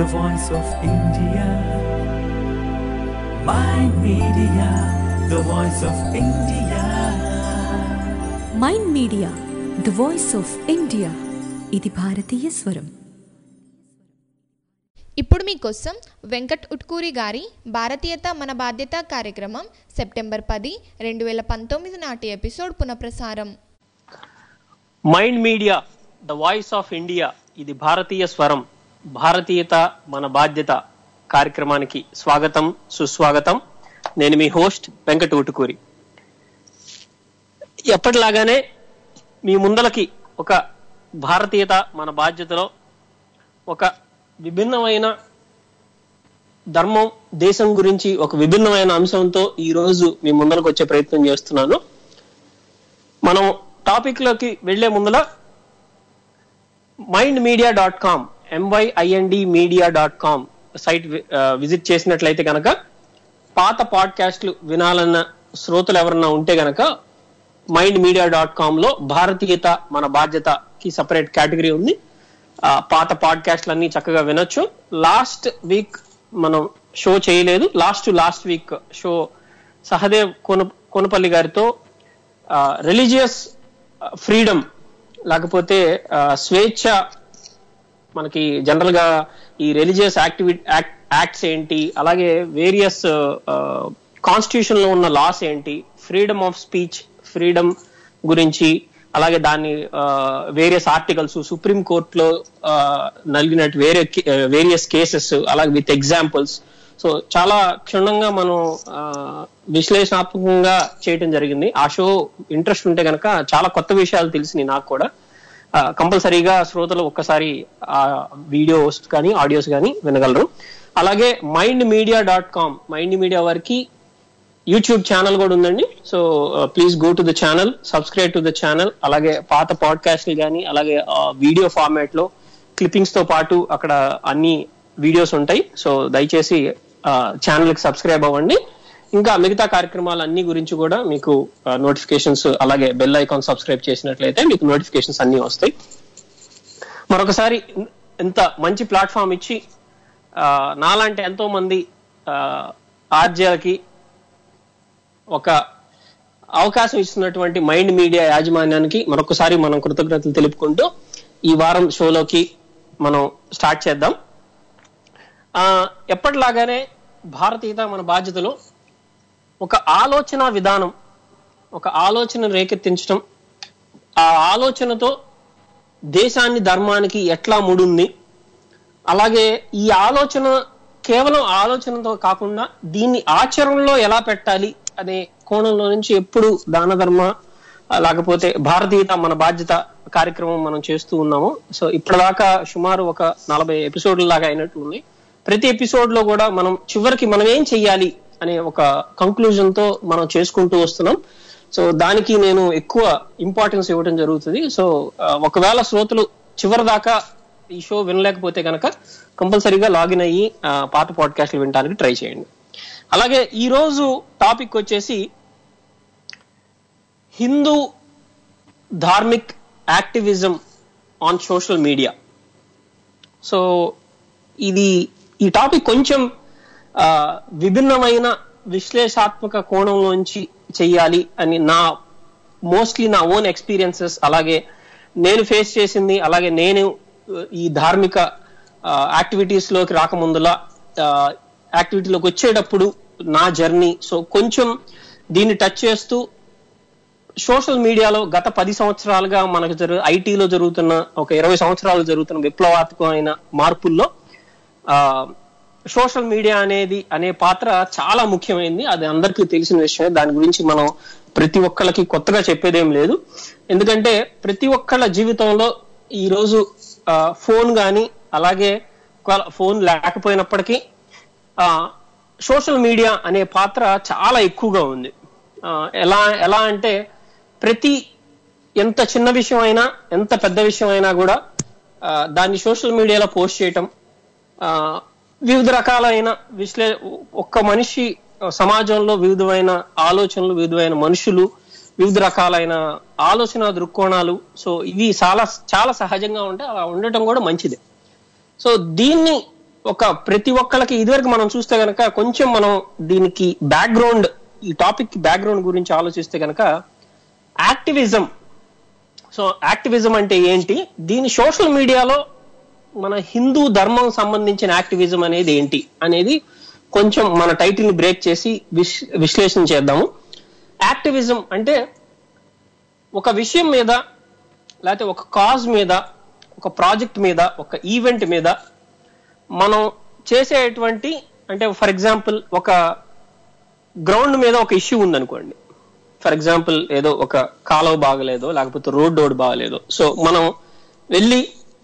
the voice of India. Mind Media, the voice of India. Mind media the voice of India ఇది భారతీయ స్వరం ఇప్పుడు మీకోసం వెంకట్ ఉట్కూరి గారి భారతీయత మన బాధ్యత కార్యక్రమం సెప్టెంబర్ పది రెండు వేల పంతొమ్మిది నాటి ఎపిసోడ్ పునఃప్రసారం mind media the voice of India ఇది భారతీయ స్వరం భారతీయత మన బాధ్యత కార్యక్రమానికి స్వాగతం సుస్వాగతం నేను మీ హోస్ట్ వెంకట ఉటుకూరి ఎప్పటిలాగానే మీ ముందలకి ఒక భారతీయత మన బాధ్యతలో ఒక విభిన్నమైన ధర్మం దేశం గురించి ఒక విభిన్నమైన అంశంతో ఈ రోజు మీ ముందరకు వచ్చే ప్రయత్నం చేస్తున్నాను మనం టాపిక్ లోకి వెళ్లే ముందల mind media dot com M Y I N D media dot com site visit చేసినట్లయితే కనుక పాత పాడ్కాస్ట్లు వినాలన్న శ్రోతలు ఎవరన్నా ఉంటే గనక మైండ్ మీడియా డాట్ కామ్ లో భారతీయత మన బాధ్యతకి సపరేట్ కేటగిరీ ఉంది ఆ, పాత పాడ్కాస్ట్లు అన్ని చక్కగా వినొచ్చు లాస్ట్ వీక్ మనం షో చేయలేదు last last week show Sahadev Kona Konapalli గారితో రిలీజియస్ ఫ్రీడమ్ లేకపోతే ఆ, స్వేచ్ఛ మనకి జనరల్ గా ఈ రిలీజియస్ యాక్టివిటీ యాక్ట్స్ ఏంటి అలాగే వేరియస్ కాన్స్టిట్యూషన్ లో ఉన్న లాస్ ఏంటి ఫ్రీడమ్ ఆఫ్ స్పీచ్ ఫ్రీడమ్ గురించి అలాగే దాన్ని వేరియస్ ఆర్టికల్స్ సుప్రీం కోర్టులో నలిగినట్టు వేరే వేరియస్ కేసెస్ అలాగే విత్ ఎగ్జాంపుల్స్ సో చాలా క్షుణ్ణంగా మనం ఆ, విశ్లేషణాత్మకంగా చేయటం జరిగింది ఆ షో ఇంట్రెస్ట్ ఉంటే గనక చాలా కొత్త విషయాలు తెలిసినాయి నాకు కూడా కంపల్సరీగా శ్రోతలు ఒక్కసారి ఆ వీడియోస్ కానీ ఆడియోస్ కానీ వినగలరు అలాగే mind media dot com mind media వారికి యూట్యూబ్ ఛానల్ కూడా ఉందండి so please go to the channel subscribe to the channel అలాగే పాత పాడ్కాస్ట్లు కానీ అలాగే వీడియో ఫార్మాట్ లో క్లిప్పింగ్స్ తో పాటు అక్కడ అన్ని వీడియోస్ ఉంటాయి సో దయచేసి ఛానల్ కి సబ్స్క్రైబ్ అవ్వండి ఇంకా మిగతా కార్యక్రమాలు అన్ని గురించి కూడా మీకు నోటిఫికేషన్స్ అలాగే బెల్ ఐకాన్ సబ్స్క్రైబ్ చేసినట్లయితే మీకు నోటిఫికేషన్స్ అన్ని వస్తాయి మరొకసారి ఇంత మంచి ప్లాట్ఫామ్ ఇచ్చి ఆ, నాలాంటి ఎంతో మంది ఆర్జేలకి ఒక అవకాశం ఇస్తున్నటువంటి మైండ్ మీడియా యాజమాన్యానికి మరొకసారి మనం కృతజ్ఞతలు తెలుపుకుంటూ ఈ వారం షోలోకి మనం స్టార్ట్ చేద్దాం ఆ, ఎప్పటిలాగానే భారతీయత మన బాధ్యతలో ఒక ఆలోచన విధానం ఒక ఆలోచన రేకెత్తించడం ఆ ఆలోచనతో దేశాన్ని ధర్మానికి ఎట్లా ముడుంది అలాగే ఈ ఆలోచన కేవలం ఆలోచనతో కాకుండా దీన్ని ఆచరణలో ఎలా పెట్టాలి అనే కోణంలో నుంచి ఎప్పుడు దాన ధర్మ ఆ, లేకపోతే భారతీయత మన బాధ్యత కార్యక్రమం మనం చేస్తూ ఉన్నాము సో ఇప్పటిదాకా సుమారు ఒక నలభై ఎపిసోడ్ల లాగా అయినట్లు ఉంది ప్రతి ఎపిసోడ్ లో కూడా మనం చివరికి మనం ఏం చెయ్యాలి అనే ఒక కంక్లూజన్ తో మనం చేసుకుంటూ వస్తున్నాం సో దానికి నేను ఎక్కువ ఇంపార్టెన్స్ ఇవ్వడం జరుగుతుంది సో ఆ, ఒకవేళ శ్రోతలు చివరి దాకా ఈ షో వినలేకపోతే కనుక కంపల్సరీగా లాగిన్ అయ్యి ఆ, పాత పాడ్కాస్ట్లు వినడానికి ట్రై చేయండి అలాగే ఈ రోజు టాపిక్ వచ్చేసి Hindu dharmic activism on social media so ఇది ఈ టాపిక్ కొంచెం ఆ, విభిన్నమైన విశ్లేషాత్మక కోణంలోంచి చెయ్యాలి అని నా మోస్ట్లీ నా ఓన్ ఎక్స్పీరియన్సెస్ అలాగే నేను ఫేస్ చేసింది అలాగే నేను ఆ, ఈ ధార్మిక యాక్టివిటీస్ లోకి రాకముందులా యాక్టివిటీలోకి వచ్చేటప్పుడు నా జర్నీ సో కొంచెం దీన్ని టచ్ చేస్తూ సోషల్ మీడియాలో గత పది సంవత్సరాలుగా మనకు జరు ఐటీలో జరుగుతున్న ఒక ఇరవై సంవత్సరాలు జరుగుతున్న విప్లవాత్మకమైన మార్పుల్లో ఆ సోషల్ మీడియా అనేది అనే పాత్ర చాలా ముఖ్యమైనది అది అందరికీ తెలిసిన విషయమే దాని గురించి మనం ప్రతి ఒక్కళ్ళకి కొత్తగా చెప్పేదేం లేదు ఎందుకంటే ప్రతి ఒక్కళ్ళ జీవితంలో ఈ రోజు ఆ, ఫోన్ కానీ అలాగే ఒకవేళ ఫోన్ లేకపోయినప్పటికీ ఆ సోషల్ మీడియా అనే పాత్ర చాలా ఎక్కువగా ఉంది ఆ, ఎలా ఎలా అంటే ప్రతి ఎంత చిన్న విషయం అయినా ఎంత పెద్ద విషయం అయినా కూడా ఆ, దాన్ని సోషల్ మీడియాలో పోస్ట్ చేయటం ఆ, వివిధ రకాలైన విశ్లే ఒక్క మనిషి ఆ, సమాజంలో వివిధమైన ఆలోచనలు వివిధమైన మనుషులు వివిధ రకాలైన ఆలోచన దృక్కోణాలు సో ఇవి చాలా చాలా సహజంగా ఉంటాయి అలా ఉండటం కూడా మంచిదే సో దీన్ని ఒక ప్రతి ఒక్కళ్ళకి ఇదివరకు మనం చూస్తే గనక కొంచెం మనం దీనికి బ్యాక్గ్రౌండ్ ఈ టాపిక్ బ్యాక్గ్రౌండ్ గురించి ఆలోచిస్తే గనక యాక్టివిజం సో యాక్టివిజం అంటే ఏంటి దీని సోషల్ మీడియాలో మన హిందూ ధర్మం సంబంధించిన యాక్టివిజం అనేది ఏంటి అనేది కొంచెం మన టైటిల్ ని బ్రేక్ చేసి విశ్ విశ్లేషణ చేద్దాము యాక్టివిజం అంటే ఒక విషయం మీద లేకపోతే ఒక కాజ్ మీద ఒక ప్రాజెక్ట్ మీద ఒక ఈవెంట్ మీద మనం చేసేటువంటి అంటే ఫర్ ఎగ్జాంపుల్ ఒక గ్రౌండ్ మీద ఒక ఇష్యూ ఉందనుకోండి ఫర్ ఎగ్జాంపుల్ ఏదో ఒక కాలువ బాగలేదో లేకపోతే రోడ్ రోడ్ బాగలేదో సో మనం వెళ్ళి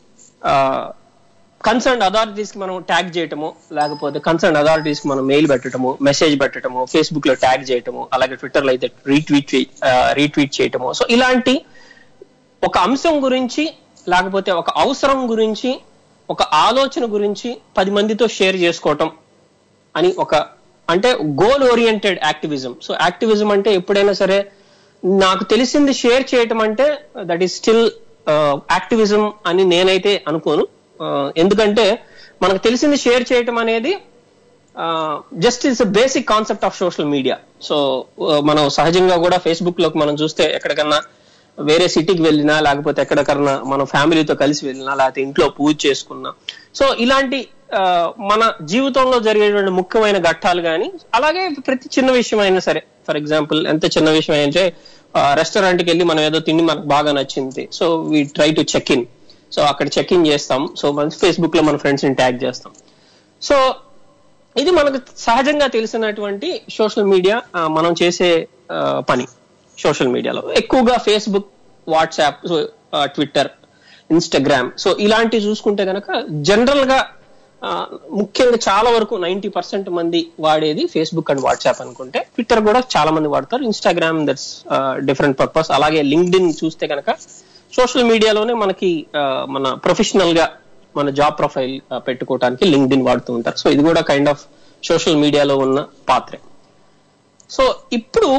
కన్సర్న్ అథారిటీస్ కి మనం ట్యాగ్ చేయటము లేకపోతే కన్సర్న్ అథారిటీస్ కి మనం మెయిల్ పెట్టడము మెసేజ్ పెట్టడము ఫేస్బుక్ లో ట్యాగ్ చేయటము అలాగే ట్విట్టర్ లో అయితే రీట్వీట్ రీట్వీట్ చేయటము సో ఇలాంటి ఒక అంశం గురించి లేకపోతే ఒక అవసరం గురించి ఒక ఆలోచన గురించి పది మందితో షేర్ చేసుకోవటం అని ఒక అంటే goal oriented activism so activism అంటే ఎప్పుడైనా సరే నాకు తెలిసింది షేర్ చేయటం అంటే దట్ ఈస్ స్టిల్ యాక్టివిజం అని నేనైతే అనుకోను Uh, ఎందుకంటే మనకు తెలిసింది షేర్ చేయటం అనేది just it's basic concept of social media so మనం సహజంగా కూడా ఫేస్బుక్ లోకి మనం చూస్తే ఎక్కడికన్నా వేరే సిటీకి వెళ్ళినా లేకపోతే ఎక్కడికన్నా మనం ఫ్యామిలీతో కలిసి వెళ్ళినా లేకపోతే ఇంట్లో పూజ చేసుకున్నా సో ఇలాంటి ఆ, మన జీవితంలో జరిగేటువంటి ముఖ్యమైన ఘట్టాలు కానీ అలాగే ప్రతి చిన్న విషయం అయినా సరే ఫర్ ఎగ్జాంపుల్ ఎంత చిన్న విషయం అయితే రెస్టారెంట్కి వెళ్ళి మనం ఏదో తిండి మనకు బాగా నచ్చింది so we try to check in so అక్కడ చెక్ ఇన్ చేస్తాం సో మన ఫేస్బుక్ లో మన ఫ్రెండ్స్ ని ట్యాగ్ చేస్తాం సో ఇది మనకు సహజంగా తెలిసినటువంటి సోషల్ మీడియా మనం చేసే ఆ, పని సోషల్ మీడియాలో ఎక్కువగా Facebook WhatsApp Twitter Instagram so ఇలాంటివి చూసుకుంటే కనుక జనరల్ గా ఆ, ముఖ్యంగా చాలా వరకు నైన్టీ పర్సెంట్ మంది వాడేది ఫేస్బుక్ అండ్ వాట్సాప్ అనుకుంటే ట్విట్టర్ కూడా చాలా మంది వాడతారు ఇన్స్టాగ్రామ్ దట్స్ డిఫరెంట్ పర్పస్ అలాగే లింక్డ్ ఇన్ చూస్తే కనుక సోషల్ మీడియాలోనే మనకి ఆ, మన ప్రొఫెషనల్ గా మన జాబ్ ప్రొఫైల్ పెట్టుకోవడానికి లింక్డ్ ఇన్ వాడుతూ ఉంటారు సో ఇది కూడా కైండ్ ఆఫ్ సోషల్ మీడియాలో ఉన్న పాత్రే సో ఇప్పుడు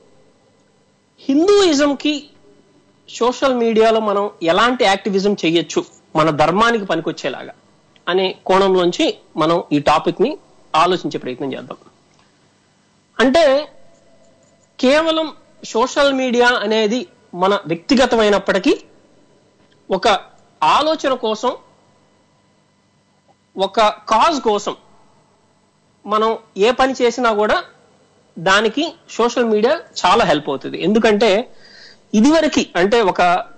హిందూయిజం కి సోషల్ మీడియాలో మనం ఎలాంటి యాక్టివిజం చేయొచ్చు మన ధర్మానికి పనికొచ్చేలాగా అనే కోణంలోంచి మనం ఈ టాపిక్ ని ఆలోచించే ప్రయత్నం చేద్దాం అంటే కేవలం సోషల్ మీడియా అనేది మన వ్యక్తిగతమైనప్పటికీ ఒక ఆలోచన కోసం ఒక కాజ్ కోసం మనం ఏ పని చేసినా కూడా దానికి సోషల్ మీడియా చాలా హెల్ప్ అవుతుంది ఎందుకంటే ఇదివరకు అంటే ఒక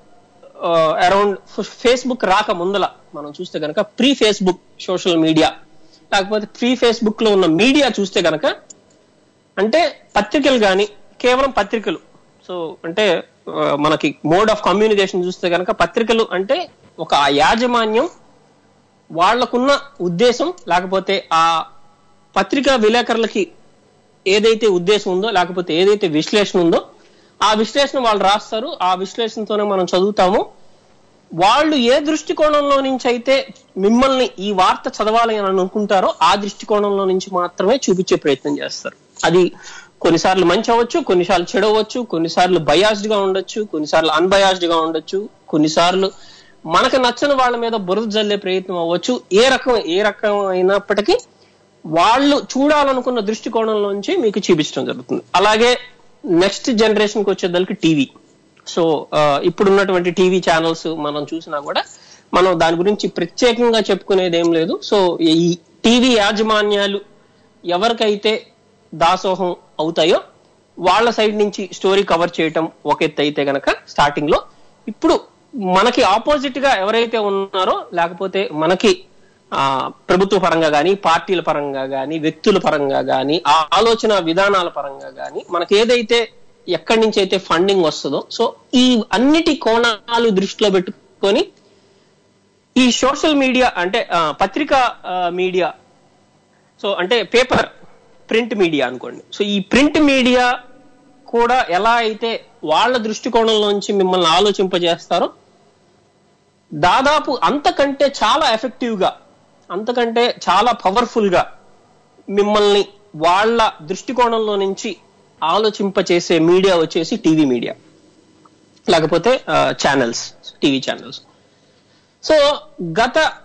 అరౌండ్ ఫేస్బుక్ రాక ముందల మనం చూస్తే కనుక ప్రీ ఫేస్బుక్ సోషల్ మీడియా లేకపోతే ప్రీ ఫేస్బుక్ లో ఉన్న మీడియా చూస్తే కనుక అంటే పత్రికలు కానీ కేవలం పత్రికలు సో అంటే ఆ, మనకి మోడ్ ఆఫ్ కమ్యూనికేషన్ చూస్తే కనుక పత్రికలు అంటే ఒక ఆ యాజమాన్యం వాళ్లకున్న ఉద్దేశం లేకపోతే ఆ పత్రికా విలేకరులకి ఏదైతే ఉద్దేశం ఉందో లేకపోతే ఏదైతే విశ్లేషణ ఉందో ఆ విశ్లేషణ వాళ్ళు రాస్తారు ఆ విశ్లేషణతోనే మనం చదువుతాము వాళ్ళు ఏ దృష్టికోణంలో నుంచి అయితే మిమ్మల్ని ఈ వార్త చదవాలి అని అనుకుంటారో ఆ దృష్టికోణంలో నుంచి మాత్రమే చూపించే ప్రయత్నం చేస్తారు అది కొన్నిసార్లు మంచి అవ్వచ్చు కొన్నిసార్లు చెడు అవ్వచ్చు కొన్నిసార్లు బయాస్డ్ గా ఉండొచ్చు కొన్నిసార్లు అన్బయాస్డ్ గా ఉండొచ్చు కొన్నిసార్లు మనకు నచ్చని వాళ్ళ మీద బురద జల్లే ప్రయత్నం అవ్వచ్చు ఏ రకం ఏ రకం అయినప్పటికీ వాళ్ళు చూడాలనుకున్న దృష్టికోణంలోంచి మీకు చూపించడం జరుగుతుంది అలాగే నెక్స్ట్ జనరేషన్ కి వచ్చేదానికి టీవీ సో ఆ, ఇప్పుడున్నటువంటి టీవీ ఛానల్స్ మనం చూసినా కూడా మనం దాని గురించి ప్రత్యేకంగా చెప్పుకునేది ఏం లేదు సో ఈ టీవీ యాజమాన్యాలు ఎవరికైతే దాసోహం అవుతాయో వాళ్ళ సైడ్ నుంచి స్టోరీ కవర్ చేయటం ఒక ఎత్తు అయితే గనక స్టార్టింగ్ లో ఇప్పుడు మనకి ఆపోజిట్ గా ఎవరైతే ఉన్నారో లేకపోతే మనకి ఆ ప్రభుత్వ పరంగా గాని పార్టీల పరంగా గాని వ్యక్తుల పరంగా గాని ఆ ఆలోచన విధానాల పరంగా గాని మనకి ఏదైతే ఎక్కడి నుంచి అయితే ఫండింగ్ వస్తుందో సో ఈ అన్నిటి కోణాలు దృష్టిలో పెట్టుకొని ఈ సోషల్ మీడియా అంటే ఆ, పత్రికా ఆ, మీడియా సో అంటే పేపర్ ప్రింట్ మీడియా అనుకోండి సో ఈ ప్రింట్ మీడియా కూడా ఎలా అయితే వాళ్ళ దృష్టికోణంలోంచి మిమ్మల్ని ఆలోచింపజేస్తారో దాదాపు అంతకంటే చాలా ఎఫెక్టివ్ గా అంతకంటే చాలా పవర్ఫుల్ గా మిమ్మల్ని వాళ్ళ దృష్టికోణంలో నుంచి ఆలోచింపచేసే మీడియా వచ్చేసి టీవీ మీడియా లేకపోతే ఛానల్స్ టీవీ ఛానల్స్ సో గత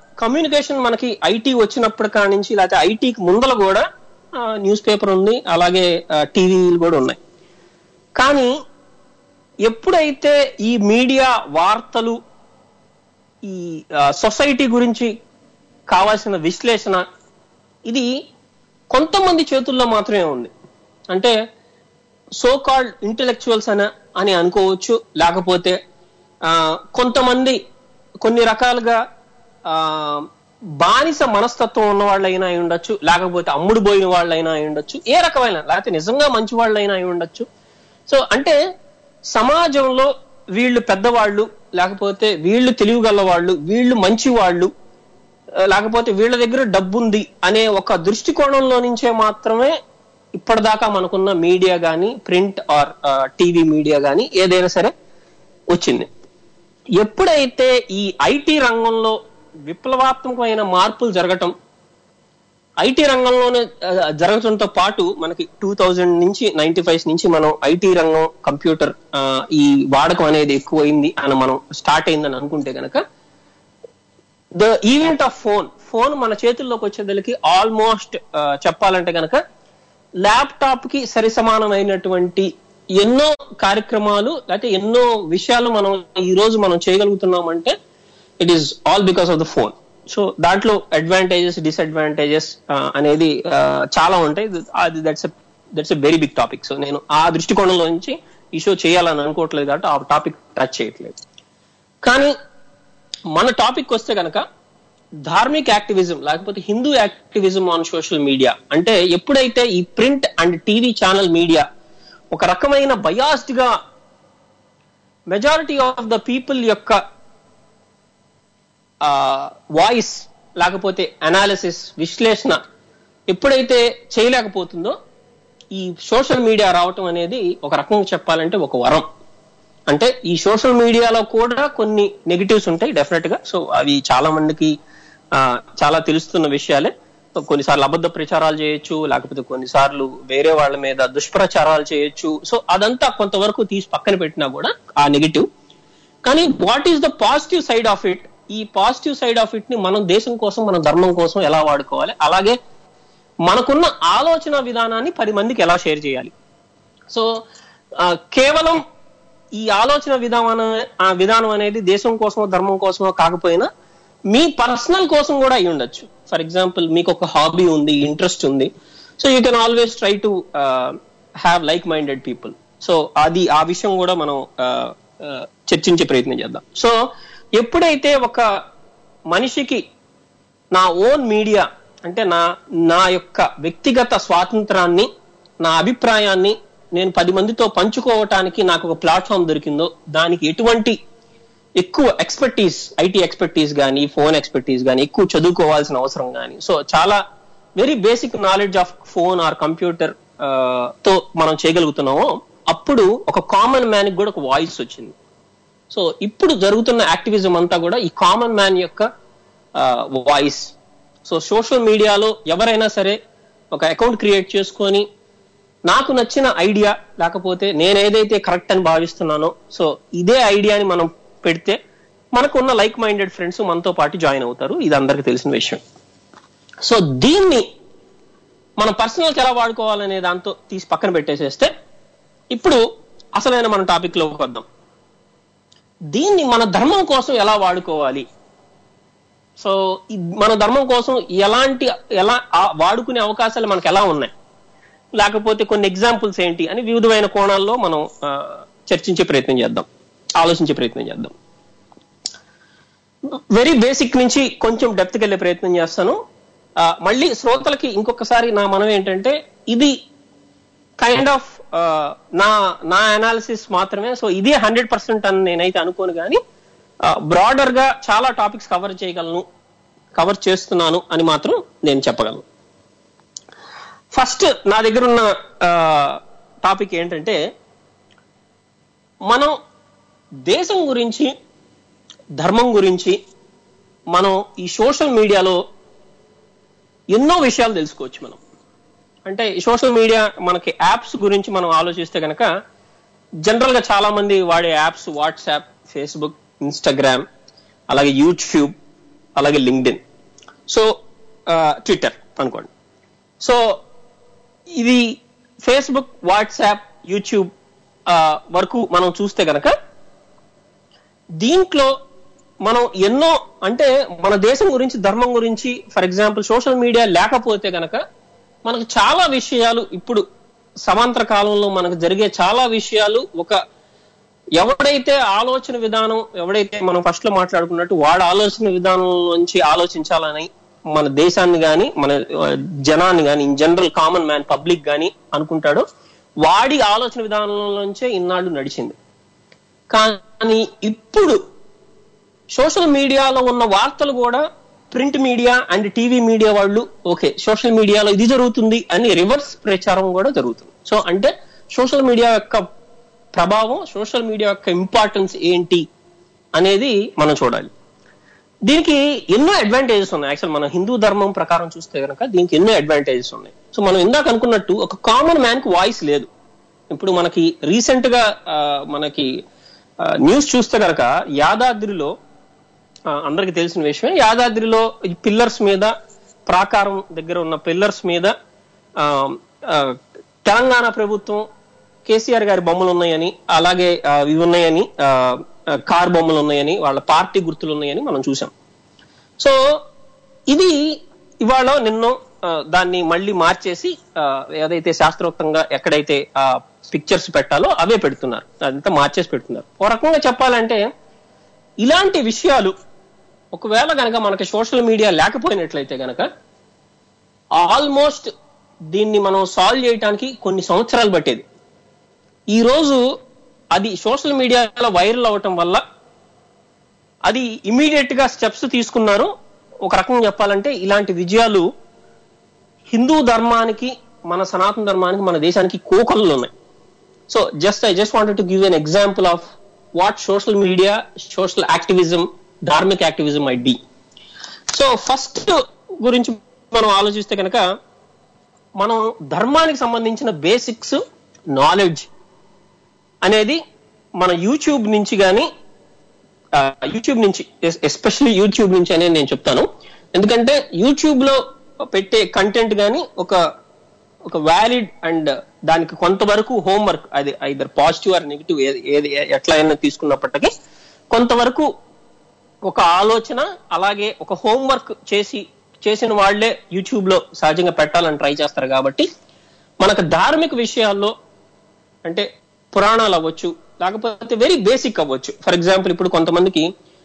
కమ్యూనికేషన్ మనకి ఐటీ వచ్చినప్పటి కాడి నుంచి లేకపోతే ఐటీకి ముందల కూడా న్యూస్ పేపర్ ఉంది అలాగే టీవీలు కూడా ఉన్నాయి కానీ ఎప్పుడైతే ఈ మీడియా వార్తలు ఈ సొసైటీ గురించి కావాల్సిన విశ్లేషణ ఇది కొంతమంది చేతుల్లో మాత్రమే ఉంది అంటే సో కాల్డ్ ఇంటెలెక్చువల్స్ అని అని అనుకోవచ్చు లేకపోతే ఆ, కొంతమంది కొన్ని రకాలుగా ఆ, బానిస మనస్తత్వం ఉన్న వాళ్ళైనా అయి ఉండొచ్చు లేకపోతే అమ్ముడు పోయిన వాళ్ళైనా అయి ఉండొచ్చు ఏ రకమైన లేకపోతే నిజంగా మంచి వాళ్ళైనా అయి ఉండొచ్చు సో అంటే సమాజంలో వీళ్ళు పెద్దవాళ్ళు లేకపోతే వీళ్ళు తెలివిగల వాళ్ళు వీళ్ళు మంచి వాళ్ళు ఆ, లేకపోతే వీళ్ళ దగ్గర డబ్బుంది అనే ఒక దృష్టికోణంలో నుంచే మాత్రమే ఇప్పటిదాకా మనకున్న మీడియా కానీ ప్రింట్ ఆర్ టీవీ మీడియా కానీ ఏదైనా సరే వచ్చింది ఎప్పుడైతే ఈ ఐటీ రంగంలో విప్లవాత్మకమైన మార్పులు జరగటం ఐటీ రంగంలోనే ఆ, జరగటంతో పాటు మనకి టూ థౌజండ్ నుంచి నైన్టీ ఫైవ్ నుంచి మనం ఐటీ రంగం కంప్యూటర్ ఆ, ఈ వాడకం అనేది ఎక్కువైంది అని మనం స్టార్ట్ అయిందని అనుకుంటే గనక the event of phone phone మన చేతుల్లోకి వచ్చేదలికి ఆల్మోస్ట్ చెప్పాలంటే గనక ల్యాప్టాప్ కి సరి సమానమైనటువంటి ఎన్నో కార్యక్రమాలు లేకపోతే ఎన్నో విషయాలు మనం ఈ రోజు మనం చేయగలుగుతున్నామంటే it is all because of the phone so దాంట్లో అడ్వాంటేజెస్ డిసడ్వాంటేజెస్ అనేది ఆ, చాలా ఉంటాయి అది that's that's a very big topic so నేను ఆ దృష్టికోణంలో నుంచి ఈ షో చేయాలని అనుకోవట్లేదు కాబట్టి ఆ టాపిక్ టచ్ చేయట్లేదు కానీ మన టాపిక్ వస్తే గనక ధార్మిక్ యాక్టివిజం లేకపోతే Hindu activism on social media అంటే ఎప్పుడైతే ఈ print and TV channel media ఒక రకమైన బయాస్డ్ గా మెజారిటీ ఆఫ్ ద పీపుల్ యొక్క వాయిస్ లేకపోతే అనాలిసిస్ విశ్లేషణ ఎప్పుడైతే చేయలేకపోతుందో ఈ సోషల్ మీడియా రావటం అనేది ఒక రకంగా చెప్పాలంటే ఒక వరం అంటే ఈ సోషల్ మీడియాలో కూడా కొన్ని నెగిటివ్స్ ఉంటాయి డెఫినెట్ గా సో అవి చాలా మందికి ఆ, చాలా తెలుస్తున్న విషయాలే సో కొన్నిసార్లు అబద్ధ ప్రచారాలు చేయొచ్చు లేకపోతే కొన్నిసార్లు వేరే వాళ్ళ మీద దుష్ప్రచారాలు చేయొచ్చు సో అదంతా కొంతవరకు తీసి పక్కన పెట్టినా కూడా ఆ నెగిటివ్ కానీ what is the positive side of it ఈ పాజిటివ్ సైడ్ ఆఫ్ ఇట్ ని మనం దేశం కోసం మన ధర్మం కోసం ఎలా వాడుకోవాలి అలాగే మనకున్న ఆలోచన విధానాన్ని పది మందికి ఎలా షేర్ చేయాలి సో ఆ, కేవలం ఈ ఆలోచన విధానం ఆ విధానం అనేది దేశం కోసమో ధర్మం కోసమో కాకపోయినా మీ పర్సనల్ కోసం కూడా అయి ఉండొచ్చు ఫర్ ఎగ్జాంపుల్ మీకు ఒక హాబీ ఉంది ఇంట్రెస్ట్ ఉంది so you can always try to have like minded people so అది ఆ విషయం కూడా మనం ఆ, ఆ, చర్చించే ప్రయత్నం చేద్దాం సో ఎప్పుడైతే ఒక మనిషికి నా ఓన్ మీడియా అంటే నా నా యొక్క వ్యక్తిగత స్వాతంత్రాన్ని నా అభిప్రాయాన్ని నేను పది మందితో పంచుకోవటానికి నాకు ఒక ప్లాట్ఫామ్ దొరికిందో దానికి ఎటువంటి ఎక్కువ ఎక్స్పర్టీస్ ఐటీ ఎక్స్పర్టీస్ కానీ ఫోన్ ఎక్స్పర్టీస్ కానీ ఎక్కువ చదువుకోవాల్సిన అవసరం కానీ సో చాలా very basic knowledge of phone or computer తో మనం చేయగలుగుతున్నామో అప్పుడు ఒక కామన్ మ్యాన్ కూడా ఒక వాయిస్ వచ్చింది సో ఇప్పుడు జరుగుతున్న యాక్టివిజం అంతా కూడా ఈ కామన్ మ్యాన్ యొక్క వాయిస్ సో సోషల్ మీడియాలో ఎవరైనా సరే ఒక అకౌంట్ క్రియేట్ చేసుకొని నాకు నచ్చిన ఐడియా లేకపోతే నేను ఏదైతే కరెక్ట్ అని భావిస్తున్నానో సో ఇదే ఐడియాని మనం పెడితే మనకున్న లైక్ మైండెడ్ ఫ్రెండ్స్ మనతో పాటు జాయిన్ అవుతారు ఇది అందరికీ తెలిసిన విషయం సో దీన్ని మనం పర్సనల్కి ఎలా వాడుకోవాలనే దాంతో తీసి పక్కన పెట్టేసేస్తే ఇప్పుడు అసలైన మన టాపిక్ లోకి వద్దాం దీన్ని మన ధర్మం కోసం ఎలా వాడుకోవాలి సో ఈ మన ధర్మం కోసం ఎలాంటి ఎలా ఆ- వాడుకునే అవకాశాలు మనకు ఎలా ఉన్నాయి లేకపోతే కొన్ని ఎగ్జాంపుల్స్ ఏంటి అని వివిధమైన కోణాల్లో మనం ఆ, చర్చించే ప్రయత్నం చేద్దాం ఆలోచించే ప్రయత్నం చేద్దాం వెరీ బేసిక్ నుంచి కొంచెం డెప్త్కి వెళ్ళే ప్రయత్నం చేస్తాను ఆ, మళ్ళీ శ్రోతలకి ఇంకొకసారి నా మనం ఏంటంటే ఇది కైండ్ ఆఫ్ నా నా అనాలిసిస్ మాత్రమే సో ఇదే హండ్రెడ్ పర్సెంట్ అని నేనైతే అనుకోను కానీ బ్రాడర్ గా చాలా టాపిక్స్ కవర్ చేయగలను కవర్ చేస్తున్నాను అని మాత్రం నేను చెప్పగలను ఫస్ట్ నా దగ్గర ఉన్న టాపిక్ ఏంటంటే మనం దేశం గురించి ధర్మం గురించి మనం ఈ సోషల్ మీడియాలో ఎన్నో విషయాలు తెలుసుకోవచ్చు మనం అంటే ఈ సోషల్ మీడియా మనకి యాప్స్ గురించి మనం ఆలోచిస్తే కనుక జనరల్ గా చాలా మంది వాడే యాప్స్ వాట్సాప్ ఫేస్బుక్ ఇన్స్టాగ్రామ్ అలాగే యూట్యూబ్ అలాగే లింక్డ్ఇన్ సో ట్విట్టర్ అనుకోండి సో ఇది ఫేస్బుక్ వాట్సాప్ యూట్యూబ్ ఆ, వరకు మనం చూస్తే గనక దీంట్లో మనం ఎన్నో అంటే మన దేశం గురించి ధర్మం గురించి ఫర్ ఎగ్జాంపుల్ సోషల్ మీడియా లేకపోతే గనక మనకు చాలా విషయాలు ఇప్పుడు సమాంతర కాలంలో మనకు జరిగే చాలా విషయాలు ఒక ఎవడైతే ఆలోచన విధానం ఎవడైతే మనం ఫస్ట్ లో మాట్లాడుకున్నట్టు వాడు ఆలోచన విధానం నుంచి ఆలోచించాలని మన దేశాన్ని గాని మన ఆ, జనాన్ని గాని in general common man public గాని అనుకుంటాడో వాడి ఆలోచన విధానంలోంచే ఇన్నాళ్ళు నడిచింది కానీ ఇప్పుడు సోషల్ మీడియాలో ఉన్న వార్తలు కూడా print media and TV media వాళ్ళు ఓకే సోషల్ మీడియాలో ఇది జరుగుతుంది అని రివర్స్ ప్రచారం కూడా జరుగుతుంది సో అంటే సోషల్ మీడియా యొక్క ప్రభావం సోషల్ మీడియా యొక్క ఇంపార్టెన్స్ ఏంటి అనేది మనం చూడాలి దీనికి ఎన్నో అడ్వాంటేజెస్ ఉన్నాయి యాక్చువల్ మన హిందూ ధర్మం ప్రకారం చూస్తే కనుక దీనికి ఎన్నో అడ్వాంటేజెస్ ఉన్నాయి సో మనం ఇందాక అనుకున్నట్టు ఒక కామన్ మ్యాన్ కి వాయిస్ లేదు ఇప్పుడు మనకి రీసెంట్ గా ఆ, మనకి న్యూస్ చూస్తే కనుక యాదాద్రిలో ఆ, అందరికీ తెలిసిన విషయమే యాదాద్రిలో ఈ పిల్లర్స్ మీద ప్రాకారం దగ్గర ఉన్న పిల్లర్స్ మీద ఆ, ఆ, తెలంగాణ ప్రభుత్వం కేసీఆర్ గారి బొమ్మలు ఉన్నాయని అలాగే ఆ, ఇవి ఉన్నాయని ఆ, ఆ, కార్ బొమ్మలు ఉన్నాయని వాళ్ళ పార్టీ గుర్తులు ఉన్నాయని మనం చూసాం సో ఇది ఇవాళ నిన్నో ఆ, దాన్ని మళ్ళీ మార్చేసి ఆ, ఏదైతే శాస్త్రోక్తంగా ఎక్కడైతే ఆ పిక్చర్స్ పెట్టాలో అవే పెడుతున్నారు అదంతా మార్చేసి పెడుతున్నారు ఓ రకంగా చెప్పాలంటే ఇలాంటి విషయాలు ఒకవేళ గనక మనకి సోషల్ మీడియా లేకపోయినట్లయితే గనక ఆల్మోస్ట్ దీన్ని మనం సాల్వ్ చేయడానికి కొన్ని సంవత్సరాలు పట్టేది ఈ రోజు అది సోషల్ మీడియాలో వైరల్ అవటం వల్ల అది ఇమీడియట్ గా స్టెప్స్ తీసుకున్నారు ఒక రకంగా చెప్పాలంటే ఇలాంటి విజయాలు హిందూ ధర్మానికి మన సనాతన ధర్మానికి మన దేశానికి కోకళ్ళు ఉన్నాయి so just I just wanted to give an example of what social media social activism ధార్మిక activism I be so first గురించి మనం ఆలోచిస్తే కనుక మనం ధర్మానికి సంబంధించిన బేసిక్స్ నాలెడ్జ్ అనేది మన యూట్యూబ్ నుంచి కానీ యూట్యూబ్ నుంచి ఎస్పెషల్లీ యూట్యూబ్ నుంచి అనేది నేను చెప్తాను ఎందుకంటే యూట్యూబ్ లో పెట్టే కంటెంట్ కానీ ఒక ఒక వ్యాలిడ్ అండ్ దానికి కొంతవరకు హోంవర్క్ అది ఐదర్ పాజిటివ్ ఆర్ నెగిటివ్ ఏది ఎట్లా అయినా తీసుకున్నప్పటికీ కొంతవరకు ఒక ఆలోచన అలాగే ఒక హోంవర్క్ చేసి చేసిన వాళ్లే యూట్యూబ్ లో సహజంగా పెట్టాలని ట్రై చేస్తారు కాబట్టి మనకు ధార్మిక విషయాల్లో అంటే పురాణాలు అవ్వచ్చు లేకపోతే వెరీ బేసిక్ అవ్వచ్చు ఫర్ ఎగ్జాంపుల్ ఇప్పుడు కొంతమందికి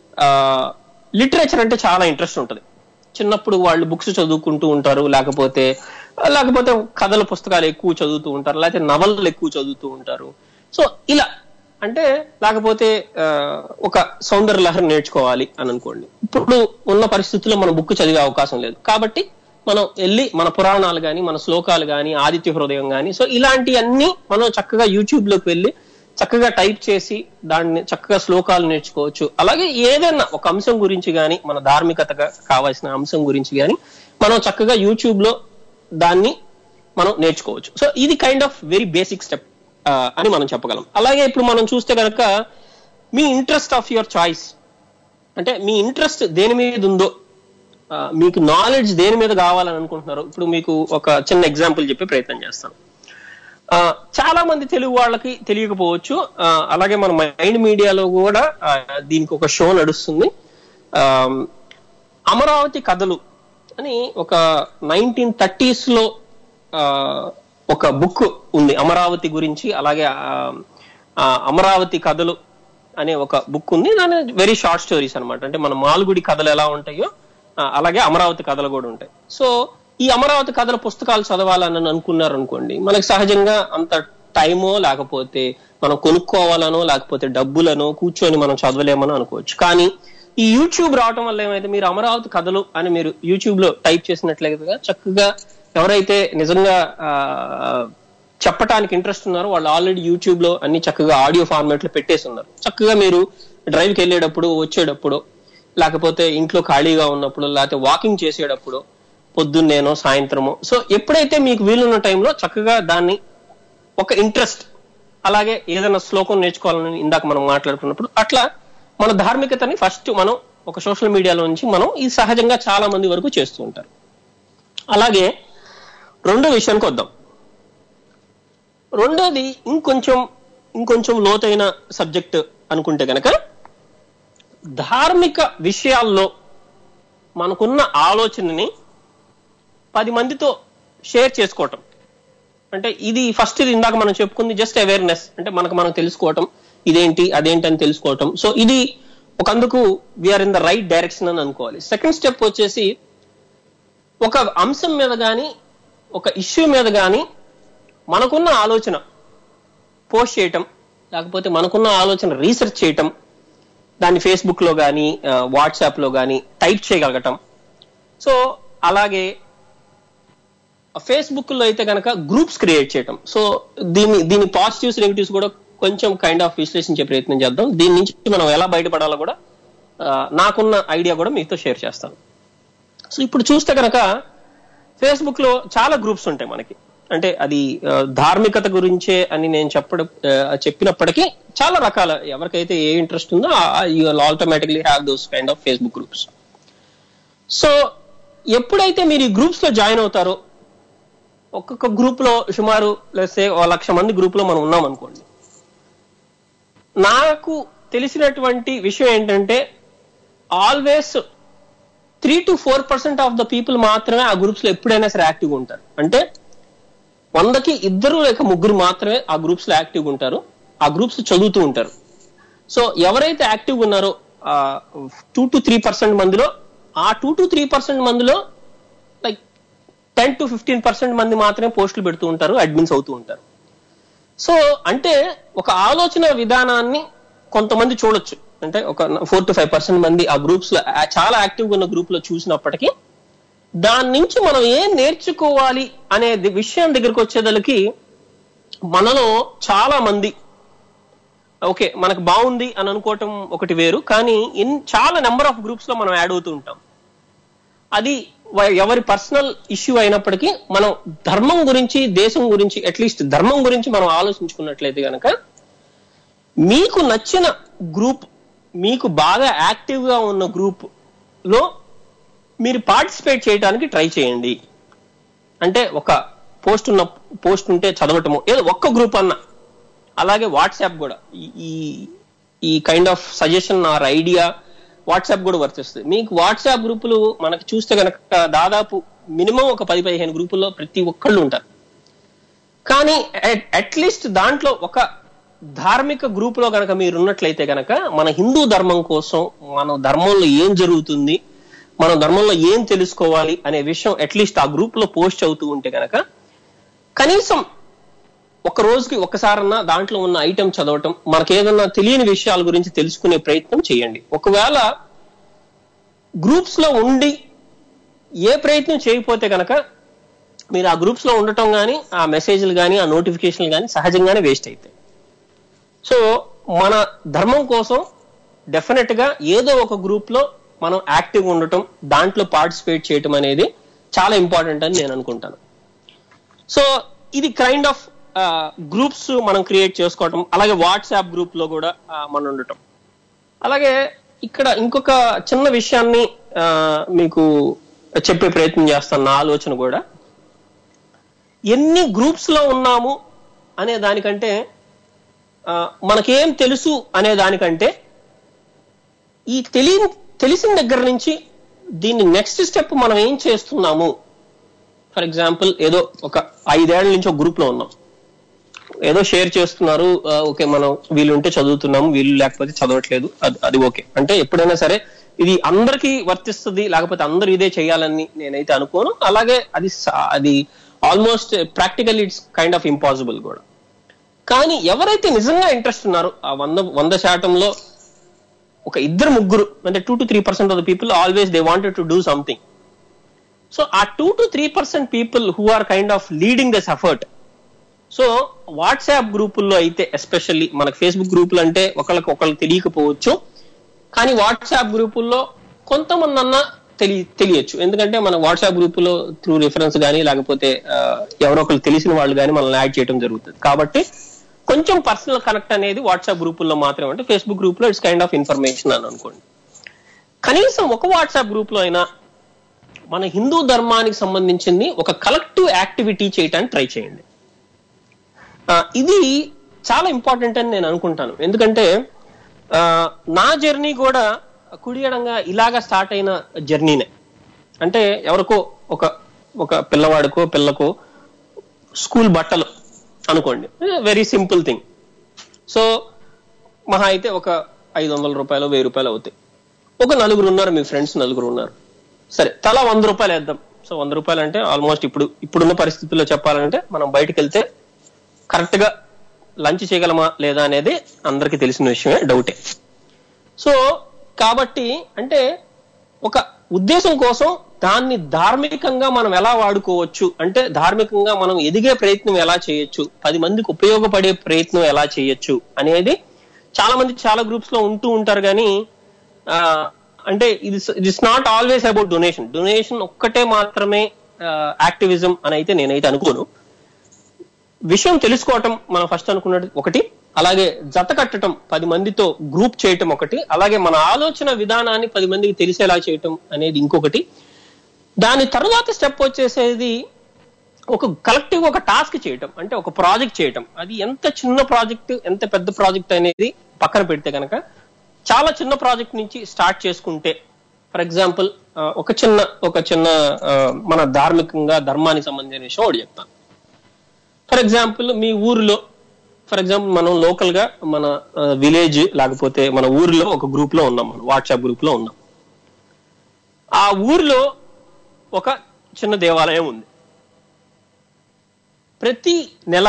లిటరేచర్ అంటే చాలా ఇంట్రెస్ట్ ఉంటుంది చిన్నప్పుడు వాళ్ళు బుక్స్ చదువుకుంటూ ఉంటారు లేకపోతే లేకపోతే కథల పుస్తకాలు ఎక్కువ చదువుతూ ఉంటారు లేకపోతే నవలలు ఎక్కువ చదువుతూ ఉంటారు సో ఇలా అంటే లేకపోతే ఆ, ఒక సౌందర్య లహరి నేర్చుకోవాలి అని అనుకోండి ఇప్పుడు ఉన్న పరిస్థితుల్లో మనం బుక్ చదివే అవకాశం లేదు కాబట్టి మనం వెళ్ళి మన పురాణాలు గాని మన శ్లోకాలు గాని ఆదిత్య హృదయం గాని సో ఇలాంటివన్నీ మనం చక్కగా యూట్యూబ్ లోకి వెళ్ళి చక్కగా టైప్ చేసి దాన్ని చక్కగా శ్లోకాలు నేర్చుకోవచ్చు అలాగే ఏదైనా ఒక అంశం గురించి గాని మన ధార్మికతగా కావాల్సిన అంశం గురించి గాని మనం చక్కగా యూట్యూబ్ లో దాన్ని మనం నేర్చుకోవచ్చు సో ఇది kind of very basic step అని మనం చెప్పగలం అలాగే ఇప్పుడు మనం చూస్తే కనుక మీ ఇంట్రెస్ట్ ఆఫ్ యువర్ చాయిస్ అంటే మీ ఇంట్రెస్ట్ దేని మీద ఉందో ఆ, మీకు నాలెడ్జ్ దేని మీద కావాలని అనుకుంటున్నారు ఇప్పుడు మీకు ఒక చిన్న ఎగ్జాంపుల్ చెప్పే ప్రయత్నం చేస్తాను ఆ, చాలా మంది తెలుగు వాళ్ళకి తెలియకపోవచ్చు ఆ, అలాగే మన మైండ్ మీడియాలో కూడా ఆ, దీనికి ఒక షో నడుస్తుంది ఆ, అమరావతి కథలు అని ఒక నైన్టీన్ థర్టీస్ లో ఆ, ఒక బుక్ ఉంది అమరావతి గురించి అలాగే ఆ, ఆ, అమరావతి కథలు అనే ఒక బుక్ ఉంది దాని వెరీ షార్ట్ స్టోరీస్ అన్నమాట అంటే మన మాల్గుడి కథలు ఎలా ఉంటాయో ఆ, అలాగే అమరావతి కథలు కూడా ఉంటాయి సో ఈ అమరావతి కథల పుస్తకాలు చదవాలని అనుకున్నారు అనుకోండి మనకి సహజంగా అంత టైమో లేకపోతే మనం కొనుక్కోవాలనో లేకపోతే డబ్బులనో కూర్చొని మనం చదవలేమనో అనుకోవచ్చు కానీ ఈ యూట్యూబ్ రావటం వల్ల ఏమైతే మీరు అమరావతి కథలు అని మీరు యూట్యూబ్ లో టైప్ చేసినట్లయితే చక్కగా ఎవరైతే నిజంగా ఆ, చెప్పటానికి ఇంట్రెస్ట్ ఉన్నారో వాళ్ళు ఆల్రెడీ యూట్యూబ్ లో అన్ని చక్కగా ఆడియో ఫార్మాట్ లో పెట్టేసి ఉన్నారు చక్కగా మీరు డ్రైవ్ కి వెళ్ళేటప్పుడు వచ్చేటప్పుడు లేకపోతే ఇంట్లో ఖాళీగా ఉన్నప్పుడు లేకపోతే వాకింగ్ చేసేటప్పుడు పొద్దున్నేనో సాయంత్రమో సో ఎప్పుడైతే మీకు వీలున్న టైంలో చక్కగా దాన్ని ఒక ఇంట్రెస్ట్ అలాగే ఏదైనా శ్లోకం నేర్చుకోవాలని ఇందాక మనం మాట్లాడుకున్నప్పుడు అట్లా మన ధార్మికతని ఫస్ట్ మనం ఒక సోషల్ మీడియాలో నుంచి మనం ఇది సహజంగా చాలా మంది వరకు చేస్తూ ఉంటారు అలాగే రెండో విషయానికి వద్దాం రెండోది ఇంకొంచెం ఇంకొంచెం లోతైన సబ్జెక్ట్ అనుకుంటే గనక ధార్మిక విషయాల్లో మనకున్న ఆలోచనని పది మందితో షేర్ చేసుకోవటం అంటే ఇది ఫస్ట్ ఇది ఇందాక మనం చెప్పుకుంది జస్ట్ అవేర్నెస్ అంటే మనకు మనం తెలుసుకోవటం ఇదేంటి అదేంటి అని తెలుసుకోవటం సో ఇది ఒక అందుకు we're in the right direction అని అనుకోవాలి సెకండ్ స్టెప్ వచ్చేసి ఒక అంశం మీద కానీ ఒక ఇష్యూ మీద కానీ మనకున్న ఆలోచన పోస్ట్ చేయటం లేకపోతే మనకున్న ఆలోచన రీసెర్చ్ చేయటం దాన్ని ఫేస్బుక్ లో కానీ వాట్సాప్ లో కానీ టైప్ చేయగలగటం సో అలాగే ఫేస్బుక్ లో అయితే కనుక గ్రూప్స్ క్రియేట్ చేయటం సో దీని దీని పాజిటివ్స్ నెగిటివ్స్ కూడా కొంచెం కైండ్ ఆఫ్ విశ్లేషించే ప్రయత్నం చేద్దాం దీని నుంచి మనం ఎలా బయటపడాలో కూడా ఆ, నాకున్న ఐడియా కూడా మీతో షేర్ చేస్తాను సో ఇప్పుడు చూస్తే కనుక ఫేస్బుక్ లో చాలా గ్రూప్స్ ఉంటాయి మనకి అంటే అది ఆ, ధార్మికత గురించే అని నేను చెప్పడం ఆ, చెప్పినప్పటికీ చాలా రకాల ఎవరికైతే ఏ ఇంట్రెస్ట్ ఉందో you automatically have those kind of Facebook groups so ఎప్పుడైతే మీరు ఈ గ్రూప్స్ లో జాయిన్ అవుతారో ఒక్కొక్క గ్రూప్ లో సుమారు లేస్తే ఓ లక్ష మంది గ్రూప్ లో మనం ఉన్నాం అనుకోండి నాకు తెలిసినటువంటి విషయం ఏంటంటే always three to four percent of the people మాత్రమే ఆ గ్రూప్స్ లో ఎప్పుడైనా సరే యాక్టివ్గా ఉంటారు అంటే వందకి ఇద్దరు లేక ముగ్గురు మాత్రమే ఆ గ్రూప్స్ లో యాక్టివ్గా ఉంటారు ఆ గ్రూప్స్ చదువుతూ ఉంటారు సో ఎవరైతే యాక్టివ్గా ఉన్నారో టూ టు త్రీ పర్సెంట్ మందిలో ఆ టూ టు త్రీ పర్సెంట్ మందిలో like ten to fifteen percent మంది మాత్రమే పోస్టులు పెడుతూ ఉంటారు అడ్మిన్స్ అవుతూ ఉంటారు సో అంటే ఒక ఆలోచన విధానాన్ని కొంతమంది చూడొచ్చు అంటే ఒక ఫోర్ టు ఫైవ్ పర్సెంట్ మంది ఆ గ్రూప్స్ లో ఆ చాలా యాక్టివ్ ఉన్న గ్రూప్ లో చూసినప్పటికీ దాని నుంచి మనం ఏం నేర్చుకోవాలి అనే ది- విషయం దగ్గరికి వచ్చేదలకి మనలో చాలా మంది ఓకే మనకు బాగుంది అని అనుకోవటం ఒకటి వేరు కానీ ఇన్ చాలా నెంబర్ ఆఫ్ గ్రూప్స్ లో మనం యాడ్ అవుతూ ఉంటాం అది వ- ఎవరి పర్సనల్ ఇష్యూ అయినప్పటికీ మనం ధర్మం గురించి దేశం గురించి అట్లీస్ట్ ధర్మం గురించి మనం ఆలోచించుకున్నట్లయితే గనక మీకు నచ్చిన గ్రూప్ మీకు బాగా యాక్టివ్ గా ఉన్న గ్రూప్ లో మీరు పార్టిసిపేట్ చేయడానికి ట్రై చేయండి అంటే ఒక పోస్ట్ ఉన్న పోస్ట్ ఉంటే చదవటము ఏదో ఒక్క గ్రూప్ అన్న అలాగే వాట్సాప్ కూడా ఈ- ఈ ఈ kind of suggestion or idea WhatsApp కూడా వర్తిస్తుంది మీకు వాట్సాప్ గ్రూపులు మనకు చూస్తే కనుక దాదాపు మినిమం ఒక పది పదిహేను గ్రూపుల్లో ప్రతి ఒక్కళ్ళు ఉంటారు కానీ అట్లీస్ట్ దాంట్లో ఒక ధార్మిక గ్రూప్ లో కనుక మీరు ఉన్నట్లయితే కనుక మన హిందూ ధర్మం కోసం మన ధర్మంలో ఏం జరుగుతుంది మన ధర్మంలో ఏం తెలుసుకోవాలి అనే విషయం అట్లీస్ట్ ఆ గ్రూప్ లో పోస్ట్ అవుతూ ఉంటే కనుక కనీసం ఒక రోజుకి ఒకసారన్నా దాంట్లో ఉన్న ఐటెం చదవటం మనకి ఏదన్నా తెలియని విషయాల గురించి తెలుసుకునే ప్రయత్నం చేయండి ఒకవేళ గ్రూప్స్ లో ఉండి ఏ ప్రయత్నం చేయకపోతే కనుక మీరు ఆ గ్రూప్స్ లో ఉండటం కానీ ఆ మెసేజ్లు కానీ ఆ నోటిఫికేషన్లు కానీ సహజంగానే వేస్ట్ అవుతాయి సో మన ధర్మం కోసం డెఫినెట్ గా ఏదో ఒక గ్రూప్ లో మనం యాక్టివ్ ఉండటం దాంట్లో పార్టిసిపేట్ చేయటం అనేది చాలా ఇంపార్టెంట్ అని నేను అనుకుంటాను సో ఇది కైండ్ ఆఫ్ గ్రూప్స్ మనం క్రియేట్ చేసుకోవటం అలాగే వాట్సాప్ గ్రూప్ లో కూడా ఆ, మనం ఉండటం అలాగే ఇక్కడ ఇంకొక చిన్న విషయాన్ని ఆ, మీకు చెప్పే ప్రయత్నం చేస్తాను నా ఆలోచన కూడా ఎన్ని గ్రూప్స్ లో ఉన్నాము అనే దానికంటే ఆ, మనకేం తెలుసు అనే దానికంటే ఈ తెలియ తెలిసిన దగ్గర నుంచి దీన్ని నెక్స్ట్ స్టెప్ మనం ఏం చేస్తున్నాము ఫర్ ఎగ్జాంపుల్ ఏదో ఒక ఐదేళ్ల నుంచి ఒక గ్రూప్ లో ఉన్నాం ఏదో షేర్ చేస్తున్నారు ఆ, ఓకే మనం వీళ్ళు ఉంటే చదువుతున్నాము వీళ్ళు లేకపోతే చదవట్లేదు అది అది ఓకే అంటే ఎప్పుడైనా సరే ఇది అందరికీ వర్తిస్తుంది లేకపోతే అందరూ ఇదే చేయాలని నేనైతే అనుకోను అలాగే అది సా- అది almost practical it's kind of impossible కూడా కానీ ఎవరైతే నిజంగా ఇంట్రెస్ట్ ఉన్నారో ఆ వంద వంద శాతంలో ఒక ఇద్దరు ముగ్గురు అంటే two to three percent of the people always they wanted to do something so ఆ two to three percent people who are kind of leading this effort so WhatsApp గ్రూపుల్లో అయితే ఎస్పెషల్లీ మనకు ఫేస్బుక్ గ్రూపులు అంటే ఒకళ్ళకి ఒకళ్ళు తెలియకపోవచ్చు కానీ వాట్సాప్ గ్రూపుల్లో కొంతమంది అన్నా తెలియ తెలియచ్చు ఎందుకంటే మన వాట్సాప్ గ్రూపులో త్రూ రిఫరెన్స్ కానీ లేకపోతే ఆ, ఎవరో ఒకరు తెలిసిన వాళ్ళు కానీ మనల్ని యాడ్ చేయడం జరుగుతుంది కాబట్టి కొంచెం పర్సనల్ కనెక్ట్ అనేది వాట్సాప్ గ్రూపుల్లో మాత్రమే అంటే ఫేస్బుక్ గ్రూప్ లో ఇట్స్ కైండ్ ఆఫ్ ఇన్ఫర్మేషన్ అని అనుకోండి కనీసం ఒక వాట్సాప్ గ్రూప్ లో అయినా మన హిందూ ధర్మానికి సంబంధించింది ఒక కలెక్టివ్ యాక్టివిటీ చేయడానికి ట్రై చేయండి ఆ, ఇది చాలా ఇంపార్టెంట్ అని నేను అనుకుంటాను ఎందుకంటే ఆ, నా జర్నీ కూడా కుడియడంగా ఇలాగా స్టార్ట్ అయిన జర్నీనే అంటే ఎవరికో ఒక ఒక పిల్లవాడికో పిల్లకు స్కూల్ బట్టలు అనుకోండి వెరీ సింపుల్ థింగ్ సో మహా అయితే ఒక ఐదు వందల రూపాయలు వెయ్యి రూపాయలు అవుతాయి ఒక నలుగురు ఉన్నారు మీ ఫ్రెండ్స్ నలుగురు ఉన్నారు సరే తలా వంద రూపాయలు వేద్దాం సో వంద రూపాయలు అంటే ఆల్మోస్ట్ ఇప్పుడు ఇప్పుడున్న పరిస్థితుల్లో చెప్పాలంటే మనం బయటకు వెళ్తే కరెక్ట్ గా లంచ్ చేయగలమా లేదా అనేది అందరికీ తెలిసిన విషయమే డౌటే సో కాబట్టి అంటే ఒక ఉద్దేశం కోసం దాన్ని ధార్మికంగా మనం ఎలా వాడుకోవచ్చు అంటే ధార్మికంగా మనం ఎదిగే ప్రయత్నం ఎలా చేయొచ్చు పది మందికి ఉపయోగపడే ప్రయత్నం ఎలా చేయొచ్చు అనేది చాలా మంది చాలా గ్రూప్స్ లో ఉంటూ ఉంటారు కానీ ఆ, అంటే ఇది it's not always about donation donation ఒక్కటే మాత్రమే యాక్టివిజం అని అయితే నేనైతే అనుకోను విషయం తెలుసుకోవటం మనం ఫస్ట్ అనుకున్నది ఒకటి అలాగే జత కట్టడం పది మందితో గ్రూప్ చేయటం ఒకటి అలాగే మన ఆలోచన విధానాన్ని పది మందికి తెలిసేలా చేయటం అనేది ఇంకొకటి దాని తర్వాత స్టెప్ వచ్చేసేది ఒక కలెక్టివ్ ఒక టాస్క్ చేయటం అంటే ఒక ప్రాజెక్ట్ చేయటం అది ఎంత చిన్న ప్రాజెక్ట్ ఎంత పెద్ద ప్రాజెక్ట్ అనేది పక్కన పెడితే కనుక చాలా చిన్న ప్రాజెక్ట్ నుంచి స్టార్ట్ చేసుకుంటే ఫర్ ఎగ్జాంపుల్ ఒక చిన్న ఒక చిన్న ఆ, మన ధార్మికంగా ధర్మానికి సంబంధించిన విషయం ఒకటి చెప్తాను ఫర్ ఎగ్జాంపుల్ మీ ఊరిలో ఫర్ ఎగ్జాంపుల్ మనం లోకల్ గా మన విలేజ్ లేకపోతే మన ఊరిలో ఒక గ్రూప్ లో ఉన్నాం మనం వాట్సాప్ గ్రూప్ లో ఉన్నాం ఆ ఊరిలో ఒక చిన్న దేవాలయం ఉంది ప్రతి నెల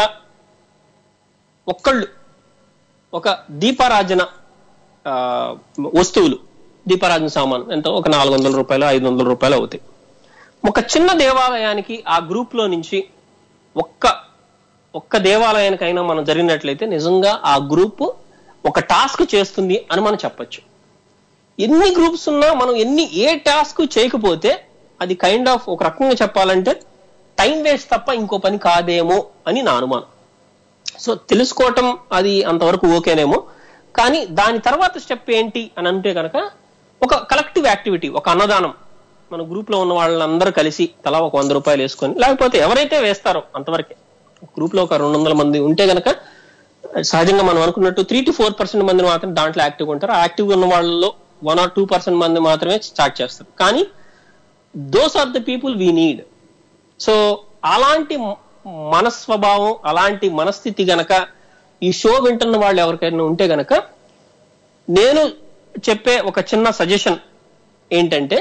ఒక్కళ్ళు ఒక దీపారాజన ఆ, వస్తువులు దీపారాజన సామాను ఎంత ఒక నాలుగు వందల రూపాయలు ఐదు వందల రూపాయలు అవుతాయి ఒక చిన్న దేవాలయానికి ఆ గ్రూప్ లో నుంచి ఒక్క ఒక్క దేవాలయానికైనా మనం జరిగినట్లయితే నిజంగా ఆ గ్రూప్ ఒక టాస్క్ చేస్తుంది అని మనం చెప్పొచ్చు ఎన్ని గ్రూప్స్ ఉన్నా మనం ఎన్ని ఏ టాస్క్ చేయకపోతే అది కైండ్ ఆఫ్ ఒక రకంగా చెప్పాలంటే టైం వేస్ట్ తప్ప ఇంకో పని కాదేమో అని నా అనుమానం సో తెలుసుకోవటం అది అంతవరకు ఓకేనేమో కానీ దాని తర్వాత స్టెప్ ఏంటి అని అంటే కనుక ఒక కలెక్టివ్ యాక్టివిటీ ఒక అన్నదానం మన గ్రూప్ లో ఉన్న వాళ్ళందరూ కలిసి తలా ఒక వంద రూపాయలు వేసుకొని లేకపోతే ఎవరైతే వేస్తారో అంతవరకే గ్రూప్ లో ఒక రెండు వందల మంది ఉంటే గనక సహజంగా మనం అనుకున్నట్టు త్రీ టు ఫోర్ పర్సెంట్ మంది మాత్రం దాంట్లో యాక్టివ్ ఉంటారు యాక్టివ్ ఉన్న వాళ్ళలో వన్ ఆర్ టూ పర్సెంట్ మంది మాత్రమే స్టార్ట్ చేస్తారు కానీ those are the people we need so అలాంటి మ- మనస్వభావం అలాంటి మనస్థితి గనక ఈ షో వింటున్న వాళ్ళు ఎవరికైనా ఉంటే గనక నేను చెప్పే ఒక చిన్న సజెషన్ ఏంటంటే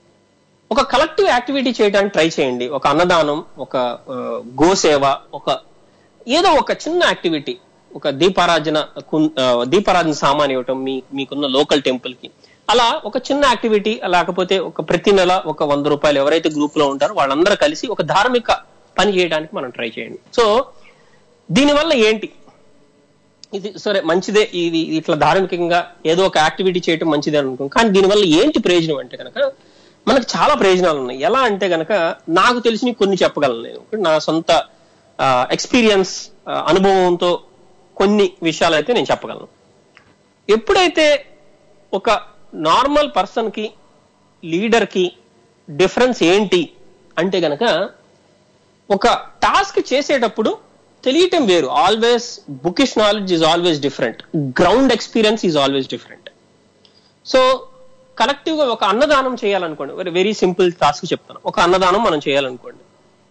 ఒక కలెక్టివ్ యాక్టివిటీ చేయడానికి ట్రై చేయండి ఒక అన్నదానం ఒక ఆ, గోసేవ ఒక ఏదో ఒక చిన్న యాక్టివిటీ ఒక దీపారాజన కున్- ఆ, దీపారాజన సామాన్ ఇవ్వటం మీ మీకున్న లోకల్ టెంపుల్ కి అలా ఒక చిన్న యాక్టివిటీ లేకపోతే ఒక ప్రతి నెల ఒక వంద రూపాయలు ఎవరైతే గ్రూప్ లో ఉంటారో వాళ్ళందరూ కలిసి ఒక ధార్మిక పని చేయడానికి మనం ట్రై చేయండి సో దీనివల్ల ఏంటి ఇది సరే మంచిదే ఇది ఇట్లా ధార్మికంగా ఏదో ఒక యాక్టివిటీ చేయటం మంచిదే అనుకో కానీ దీనివల్ల ఏంటి ప్రయోజనం అంటే కనుక మనకు చాలా ప్రయోజనాలు ఉన్నాయి ఎలా అంటే కనుక నాకు తెలిసిన కొన్ని చెప్పగలను నేను నా సొంత ఎక్స్పీరియన్స్ అనుభవంతో కొన్ని విషయాలు అయితే నేను చెప్పగలను ఎప్పుడైతే ఒక నార్మల్ పర్సన్ కి లీడర్ కి డిఫరెన్స్ ఏంటి అంటే గనక ఒక టాస్క్ చేసేటప్పుడు తెలియటం వేరు always bookish knowledge is always different ground experience is always different so collective గా ఒక అన్నదానం చేయాలనుకోండి వెరీ వెరీ సింపుల్ టాస్క్ చెప్తాను ఒక అన్నదానం మనం చేయాలనుకోండి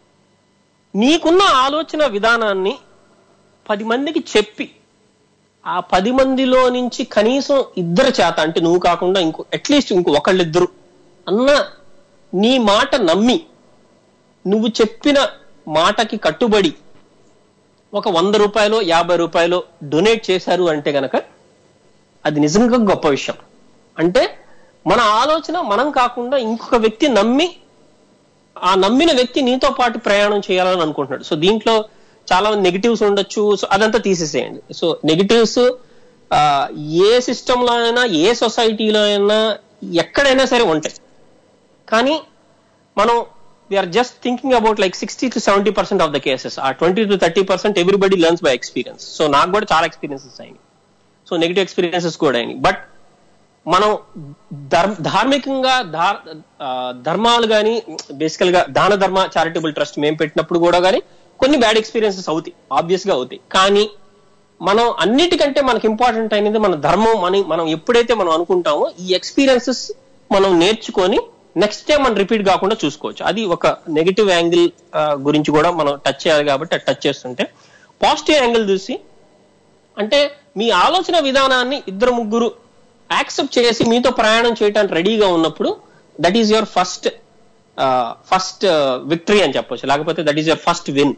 నీకున్న ఆలోచన విధానాన్ని పది మందికి చెప్పి ఆ పది మందిలో నుంచి కనీసం ఇద్దరు చేత అంటే నువ్వు కాకుండా ఇంకో అట్లీస్ట్ ఇంకో ఒకళ్ళిద్దరు అన్న నీ మాట నమ్మి నువ్వు చెప్పిన మాటకి కట్టుబడి ఒక వంద రూపాయలు యాభై రూపాయలు డొనేట్ చేశారు అంటే గనక అది నిజంగా గొప్ప విషయం అంటే మన ఆలోచన మనం కాకుండా ఇంకొక వ్యక్తి నమ్మి ఆ నమ్మిన వ్యక్తి నీతో పాటు ప్రయాణం చేయాలని అనుకుంటున్నాడు సో దీంట్లో చాలా నెగిటివ్స్ ఉండొచ్చు సో అదంతా తీసేసేయండి సో నెగిటివ్స్ ఏ సిస్టమ్ లో అయినా ఏ సొసైటీలో అయినా ఎక్కడైనా సరే ఉంటాయి కానీ మనం we're just thinking about like sixty to seventy percent of the cases ఆ twenty to thirty percent everybody learns by experience so నాకు కూడా చాలా ఎక్స్పీరియన్సెస్ అయినాయి సో నెగిటివ్ ఎక్స్పీరియన్సెస్ కూడా అయినాయి బట్ మనం ధర్ ధార్మికంగా ధా- ఆ, ధర్మాలు కానీ బేసికల్ గా దాన ధర్మ చారిటబుల్ ట్రస్ట్ మేము పెట్టినప్పుడు కూడా కానీ కొన్ని బ్యాడ్ ఎక్స్పీరియన్సెస్ అవుతాయి ఆబ్వియస్ గా అవుతాయి కానీ మనం అన్నిటికంటే మనకి ఇంపార్టెంట్ అయినది మన ధర్మం అని మనం ఎప్పుడైతే మనం అనుకుంటామో ఈ ఎక్స్పీరియన్సెస్ మనం నేర్చుకొని నెక్స్ట్ టైం మనం రిపీట్ కాకుండా చూసుకోవచ్చు అది ఒక నెగిటివ్ యాంగిల్ గురించి కూడా మనం టచ్ చేయాలి కాబట్టి అది టచ్ చేస్తుంటే పాజిటివ్ యాంగిల్ చూసి అంటే మీ ఆలోచన విధానాన్ని ఇద్దరు ముగ్గురు యాక్సెప్ట్ చేసి మీతో ప్రయాణం చేయడానికి రెడీగా ఉన్నప్పుడు that is your first first victory అని చెప్పొచ్చు లేకపోతే that is your first win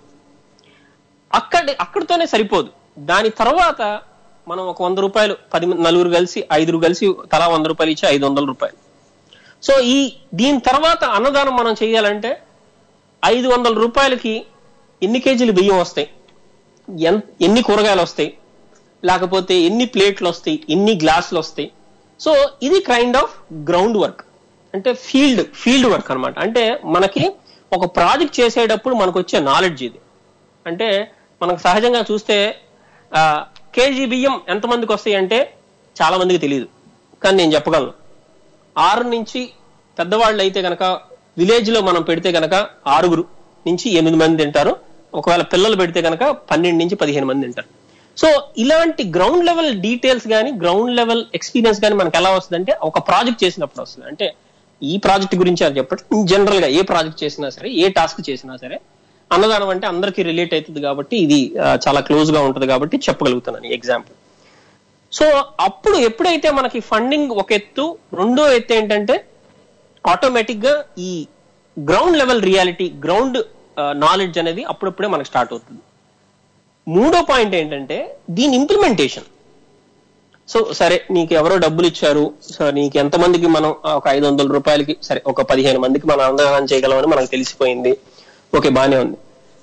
అక్కడ అక్కడితోనే సరిపోదు దాని తర్వాత మనం ఒక వంద రూపాయలు పది మంది- నలుగురు కలిసి ఐదుగురు కలిసి తలా వంద రూపాయలు ఇచ్చి ఐదు వందల రూపాయలు సో ఈ దీని తర్వాత అన్నదానం మనం చేయాలంటే ఐదు వందల రూపాయలకి ఎన్ని కేజీలు బియ్యం వస్తాయి ఎన్- ఎన్ని కూరగాయలు వస్తాయి లేకపోతే ఎన్ని ప్లేట్లు వస్తాయి ఎన్ని గ్లాసులు వస్తాయి సో ఇది కైండ్ ఆఫ్ గ్రౌండ్ వర్క్ అంటే ఫీల్డ్ ఫీల్డ్ వర్క్ అన్నమాట అంటే మనకి ఒక ప్రాజెక్ట్ చేసేటప్పుడు మనకు వచ్చే నాలెడ్జ్ ఇది అంటే మనకు సహజంగా చూస్తే ఆ, కేజీ బియ్యం ఎంతమందికి వస్తాయి అంటే చాలా మందికి తెలియదు కానీ నేను చెప్పగలను ఆరు నుంచి పెద్దవాళ్ళు అయితే గనక విలేజ్ లో మనం పెడితే గనక ఆరుగురు నుంచి ఎనిమిది మంది తింటారు ఒకవేళ పిల్లలు పెడితే గనక పన్నెండు నుంచి పదిహేను మంది తింటారు సో ఇలాంటి గ్రౌండ్ లెవెల్ డీటెయిల్స్ కానీ గ్రౌండ్ లెవెల్ ఎక్స్పీరియన్స్ కానీ మనకి ఎలా వస్తుంది అంటే ఒక ప్రాజెక్ట్ చేసినప్పుడు వస్తుంది అంటే ఈ ప్రాజెక్ట్ గురించి అని చెప్పడం జనరల్ గా ఏ ప్రాజెక్ట్ చేసినా సరే ఏ టాస్క్ చేసినా సరే అన్నదానం అంటే అందరికీ రిలేట్ అవుతుంది కాబట్టి ఇది ఆ, చాలా క్లోజ్ గా ఉంటది కాబట్టి చెప్పగలుగుతున్నాను ఎగ్జాంపుల్ సో అప్పుడు ఎప్పుడైతే మనకి ఫండింగ్ ఒక ఎత్తు రెండో ఎత్తు ఏంటంటే ఆటోమేటిక్ గా ఈ ground level reality ground knowledge అనేది అప్పుడప్పుడే మనకు స్టార్ట్ అవుతుంది మూడో పాయింట్ ఏంటంటే దీని ఇంప్లిమెంటేషన్ సో సరే నీకు ఎవరో డబ్బులు ఇచ్చారు సో నీకు ఎంతమందికి మనం ఆ, ఒక ఐదు వందల రూపాయలకి సరే ఒక పదిహేను మందికి మనం అన్నదానం చేయగలమని మనకు తెలిసిపోయింది ఓకే బానే ఉంది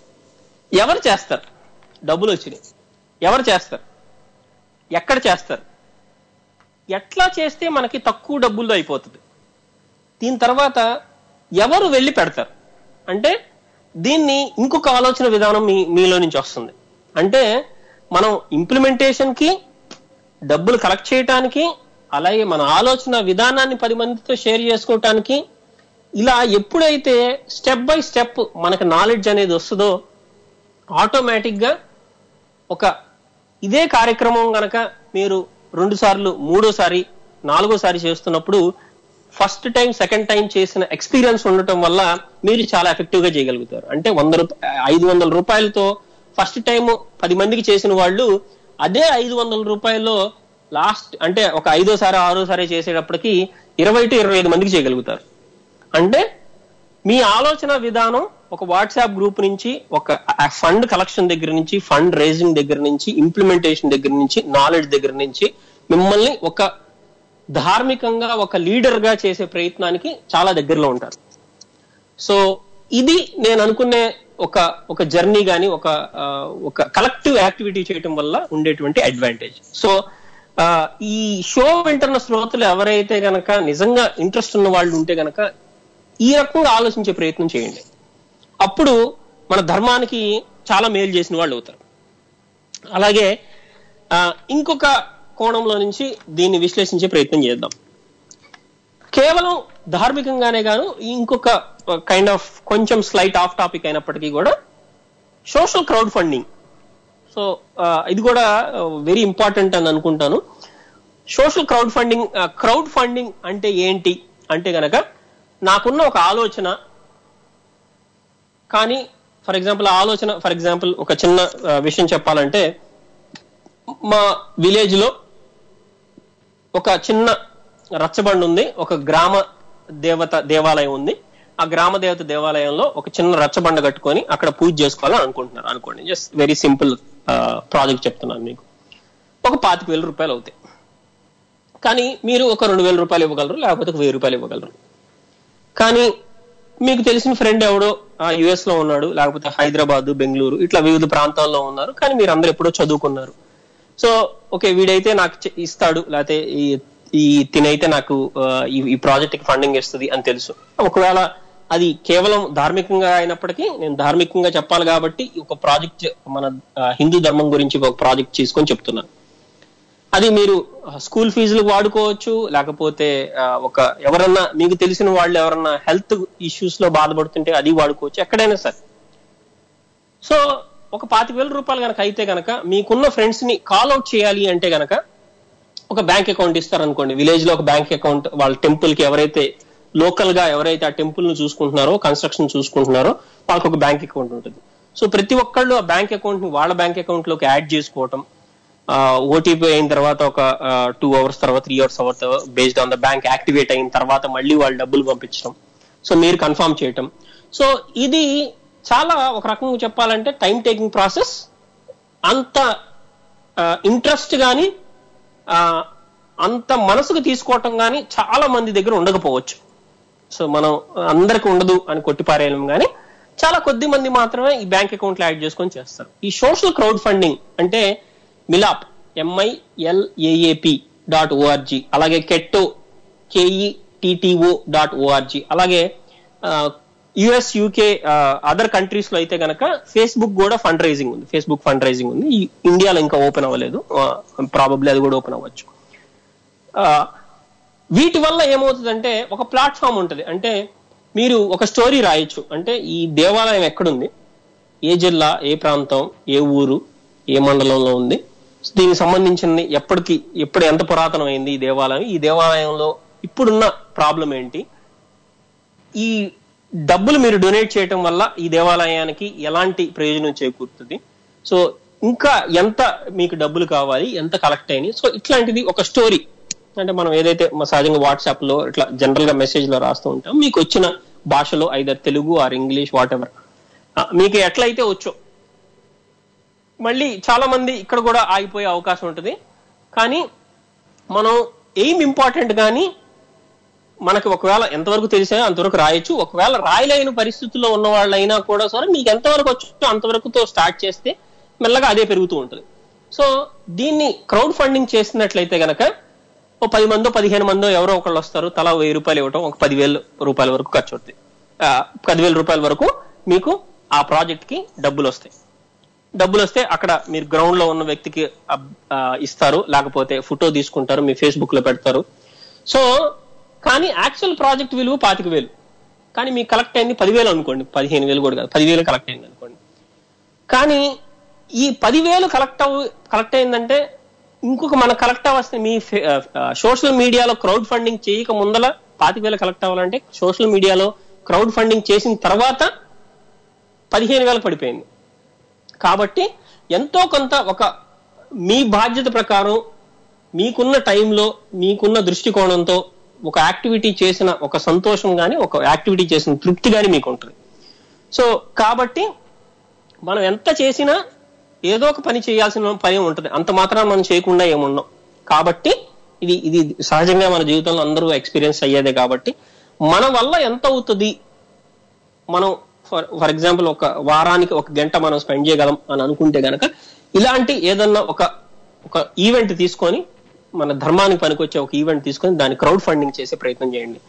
ఎవరు చేస్తారు డబ్బులు వచ్చినాయి ఎవరు చేస్తారు ఎక్కడ చేస్తారు ఎట్లా చేస్తే మనకి తక్కువ డబ్బుల్లో అయిపోతుంది దీని తర్వాత ఎవరు వెళ్ళి పెడతారు అంటే దీన్ని ఇంకొక ఆలోచన విధానం మీ మీలో నుంచి వస్తుంది అంటే మనం ఇంప్లిమెంటేషన్ కి డబ్బులు కలెక్ట్ చేయటానికి అలాగే మన ఆలోచన విధానాన్ని పది మందితో షేర్ చేసుకోవటానికి ఇలా ఎప్పుడైతే స్టెప్ బై స్టెప్ మనకు నాలెడ్జ్ అనేది వస్తుందో ఆటోమేటిక్ గా ఒక ఇదే కార్యక్రమం గనక మీరు రెండు సార్లు మూడోసారి నాలుగోసారి చేస్తున్నప్పుడు ఫస్ట్ టైం సెకండ్ టైం చేసిన ఎక్స్పీరియన్స్ ఉండటం వల్ల మీరు చాలా ఎఫెక్టివ్ గా చేయగలుగుతారు అంటే వంద రూపాయ ఐదు వందల రూపాయలతో ఫస్ట్ టైం పది మందికి చేసిన వాళ్ళు అదే ఐదు వందల రూపాయల్లో లాస్ట్ అంటే ఒక ఐదోసారి ఆరోసారి చేసేటప్పటికి ఇరవై టు ఇరవై ఐదు మందికి చేయగలుగుతారు అంటే మీ ఆలోచన విధానం ఒక వాట్సాప్ గ్రూప్ నుంచి ఒక ఫండ్ కలెక్షన్ దగ్గర నుంచి ఫండ్ రేజింగ్ దగ్గర నుంచి ఇంప్లిమెంటేషన్ దగ్గర నుంచి నాలెడ్జ్ దగ్గర నుంచి మిమ్మల్ని ఒక ధార్మికంగా ఒక లీడర్ గా చేసే ప్రయత్నానికి చాలా దగ్గరలో ఉంటారు సో ఇది నేను అనుకునే ఒక ఒక జర్నీ గాని ఒక ఆ, ఒక కలెక్టివ్ యాక్టివిటీ చేయటం వల్ల ఉండేటువంటి అడ్వాంటేజ్ సో ఆ, ఈ షో వింటున్న శ్రోతలు ఎవరైతే గనక నిజంగా ఇంట్రెస్ట్ ఉన్న వాళ్ళు ఉంటే గనక ఈ రకంగా ఆలోచించే ప్రయత్నం చేయండి అప్పుడు మన ధర్మానికి చాలా మేలు చేసిన వాళ్ళు అవుతారు అలాగే ఆ, ఇంకొక కోణంలో నుంచి దీన్ని విశ్లేషించే ప్రయత్నం చేద్దాం కేవలం ధార్మికంగానే గాను ఇంకొక కైండ్ ఆఫ్ కొంచెం స్లైట్ ఆఫ్ టాపిక్ అయినప్పటికీ కూడా సోషల్ క్రౌడ్ ఫండింగ్ సో ఇది కూడా వెరీ ఇంపార్టెంట్ అని అనుకుంటాను social crowd funding crowd funding అంటే ఏంటి అంటే గనక నాకున్న ఒక ఆలోచన కానీ ఫర్ ఎగ్జాంపుల్ ఆ ఆలోచన ఫర్ ఎగ్జాంపుల్ ఒక చిన్న ఆ, విషయం చెప్పాలంటే మా విలేజ్ లో ఒక చిన్న రచ్చబండ ఉంది ఒక గ్రామ దేవత దేవాలయం ఉంది ఆ గ్రామ దేవత దేవాలయంలో ఒక చిన్న రచ్చబండ కట్టుకొని అక్కడ పూజ చేసుకోవాలని అనుకుంటున్నారు అనుకోండి జస్ట్ వెరీ సింపుల్ ప్రాజెక్ట్ చెప్తున్నాను మీకు ఒక పాతిక వేల రూపాయలు అవుతాయి కానీ మీరు ఒక రెండు వేల రూపాయలు ఇవ్వగలరు లేకపోతే ఒక వెయ్యి రూపాయలు ఇవ్వగలరు కానీ మీకు తెలిసిన ఫ్రెండ్ ఎవడో యుఎస్ లో ఉన్నాడు లేకపోతే హైదరాబాద్ బెంగళూరు ఇట్లా వివిధ ప్రాంతాల్లో ఉన్నారు కానీ మీరు అందరు ఎప్పుడో చదువుకున్నారు సో ఓకే వీడైతే నాకు చె- ఇస్తాడు లేకపోతే ఈ ఈ తినైతే నాకు ఆ, ఈ- ఈ ప్రాజెక్ట్ కి ఫండింగ్ ఇస్తుంది అని తెలుసు ఒకవేళ అది కేవలం ధార్మికంగా అయినప్పటికీ నేను ధార్మికంగా చెప్పాలి కాబట్టి ఒక ప్రాజెక్ట్ మన ఆ, హిందూ ధర్మం గురించి ఒక ప్రాజెక్ట్ చేసుకొని చెప్తున్నాను అది మీరు స్కూల్ ఫీజులకు వాడుకోవచ్చు లేకపోతే ఆ, ఒక ఎవరన్నా మీకు తెలిసిన వాళ్ళు ఎవరన్నా హెల్త్ ఇష్యూస్ లో బాధపడుతుంటే అది వాడుకోవచ్చు ఎక్కడైనా సరే సో ఒక పాతి వేల రూపాయలు కనుక అయితే కనుక మీకున్న ఫ్రెండ్స్ ని కాల్ అవుట్ చేయాలి అంటే కనుక ఒక బ్యాంక్ అకౌంట్ ఇస్తారనుకోండి విలేజ్ లో ఒక బ్యాంక్ అకౌంట్ వాళ్ళ టెంపుల్ కి ఎవరైతే లోకల్ గా ఎవరైతే ఆ టెంపుల్ ను చూసుకుంటున్నారో కన్స్ట్రక్షన్ చూసుకుంటున్నారో వాళ్ళకి ఒక బ్యాంక్ అకౌంట్ ఉంటుంది సో ప్రతి ఒక్కళ్ళు ఆ బ్యాంక్ అకౌంట్ ని వాళ్ళ బ్యాంక్ అకౌంట్ లోకి యాడ్ చేసుకోవటం ఓటీపీ అయిన తర్వాత ఒక టూ అవర్స్ తర్వాత త్రీ అవర్స్ తర్వాత based on the bank activate అయిన తర్వాత మళ్ళీ వాళ్ళు డబ్బులు పంపించడం సో మీరు కన్ఫర్మ్ చేయటం సో ఇది చాలా ఒక రకంగా చెప్పాలంటే టైం టేకింగ్ ప్రాసెస్ అంత ఇంట్రెస్ట్ కానీ అంత మనసుకు తీసుకోవటం కానీ చాలా మంది దగ్గర ఉండకపోవచ్చు సో మనం అందరికి ఉండదు అని కొట్టిపారేయలేం కానీ చాలా కొద్ది మంది మాత్రమే ఈ బ్యాంక్ అకౌంట్లు యాడ్ చేసుకొని చేస్తారు ఈ సోషల్ క్రౌడ్ ఫండింగ్ అంటే మిలాప్ ఎంఐఎల్ఏఏపి డాట్ ఓఆర్జీ అలాగే కెట్టో కేఈటిటిఓ డాట్ ఓఆర్జీ అలాగే యుఎస్ యూకే అదర్ కంట్రీస్ లో అయితే గనక ఫేస్బుక్ కూడా ఫండ్ రైజింగ్ ఉంది ఫేస్బుక్ ఫండ్ రైజింగ్ ఉంది ఈ ఇండియాలో ఇంకా ఓపెన్ అవ్వలేదు ప్రాబబ్లీ అది కూడా ఓపెన్ అవ్వచ్చు ఆ, వీటి వల్ల ఏమవుతుందంటే ఒక ప్లాట్ఫామ్ ఉంటుంది అంటే మీరు ఒక స్టోరీ రాయొచ్చు అంటే ఈ దేవాలయం ఎక్కడుంది ఏ జిల్లా ఏ ప్రాంతం ఏ ఊరు ఏ మండలంలో ఉంది దీనికి సంబంధించిన ఎప్పటికి ఎప్పుడు ఎంత పురాతనమైంది ఈ దేవాలయం ఈ దేవాలయంలో ఇప్పుడున్న ప్రాబ్లం ఏంటి ఈ డబ్బులు మీరు డొనేట్ చేయటం వల్ల ఈ దేవాలయానికి ఎలాంటి ప్రయోజనం చేకూరుతుంది సో ఇంకా ఎంత మీకు డబ్బులు కావాలి ఎంత కలెక్ట్ అయినాయి సో ఇట్లాంటిది ఒక స్టోరీ అంటే మనం ఏదైతే మ- సహజంగా వాట్సాప్ లో ఇట్లా జనరల్ గా మెసేజ్ లో రాస్తూ ఉంటాం మీకు వచ్చిన భాషలో either Telugu or English whatever మీకు ఎట్లయితే వచ్చో మళ్ళీ చాలా మంది ఇక్కడ కూడా ఆగిపోయే అవకాశం ఉంటుంది కానీ మనం ఎయిమ్ ఇంపార్టెంట్ కానీ మనకి ఒకవేళ ఎంతవరకు తెలిసా అంతవరకు రాయొచ్చు ఒకవేళ రాయలేని పరిస్థితుల్లో ఉన్న వాళ్ళైనా కూడా సరే మీకు ఎంతవరకు వచ్చో అంతవరకుతో స్టార్ట్ చేస్తే మెల్లగా అదే పెరుగుతూ ఉంటుంది సో దీన్ని క్రౌడ్ ఫండింగ్ చేసినట్లయితే గనక ఓ పది మందో పదిహేను మందో ఎవరో ఒకళ్ళు వస్తారు తలా వెయ్యి రూపాయలు ఇవ్వటం ఒక పదివేల రూపాయల వరకు ఖర్చు అవుతుంది ఆ, పదివేల రూపాయల వరకు మీకు ఆ ప్రాజెక్ట్ కి డబ్బులు వస్తాయి డబ్బులు వస్తే అక్కడ మీరు గ్రౌండ్ లో ఉన్న వ్యక్తికి అబ్- ఆ, ఇస్తారు లేకపోతే ఫోటో తీసుకుంటారు మీ ఫేస్బుక్ లో పెడతారు సో కానీ యాక్చువల్ ప్రాజెక్ట్ విలువ పాతిక వేలు కానీ మీకు కలెక్ట్ అయింది పదివేలు అనుకోండి పదిహేను వేలు కూడా కాదు పదివేలు కలెక్ట్ అయింది అనుకోండి కానీ ఈ పదివేలు కలెక్ట్ అవ్ కలెక్ట్ అయిందంటే ఇంకొక మన కలెక్ట్ అవ్వాల్సిన మీ సోషల్ మీడియాలో క్రౌడ్ ఫండింగ్ చేయక ముందల పాతిక వేలు కలెక్ట్ అవ్వాలంటే సోషల్ మీడియాలో క్రౌడ్ ఫండింగ్ చేసిన తర్వాత పదిహేను వేలకు పడిపోయింది కాబట్టి ఎంతో కొంత ఒక మీ బాధ్యత ప్రకారం మీకున్న టైంలో మీకున్న దృష్టికోణంతో ఒక యాక్టివిటీ చేసిన ఒక సంతోషం కానీ ఒక యాక్టివిటీ చేసిన తృప్తి కానీ మీకు ఉంటుంది సో కాబట్టి మనం ఎంత చేసినా ఏదో ఒక పని చేయాల్సిన పని ఉంటుంది అంత మాత్రం మనం చేయకుండా ఏముండం కాబట్టి ఇది ఇది సహజంగా మన జీవితంలో అందరూ ఎక్స్పీరియన్స్ అయ్యేదే కాబట్టి మన వల్ల ఎంత అవుతుంది మనం ఫర్ ఫర్ ఎగ్జాంపుల్ ఒక వారానికి ఒక గంట మనం స్పెండ్ చేయగలం అని అనుకుంటే గనక ఇలాంటి ఏదన్నా ఒక ఒక ఈవెంట్ తీసుకొని మన ధర్మానికి పనికొచ్చే ఒక ఈవెంట్ తీసుకొని దాన్ని క్రౌడ్ ఫండింగ్ చేసే ప్రయత్నం చేయండి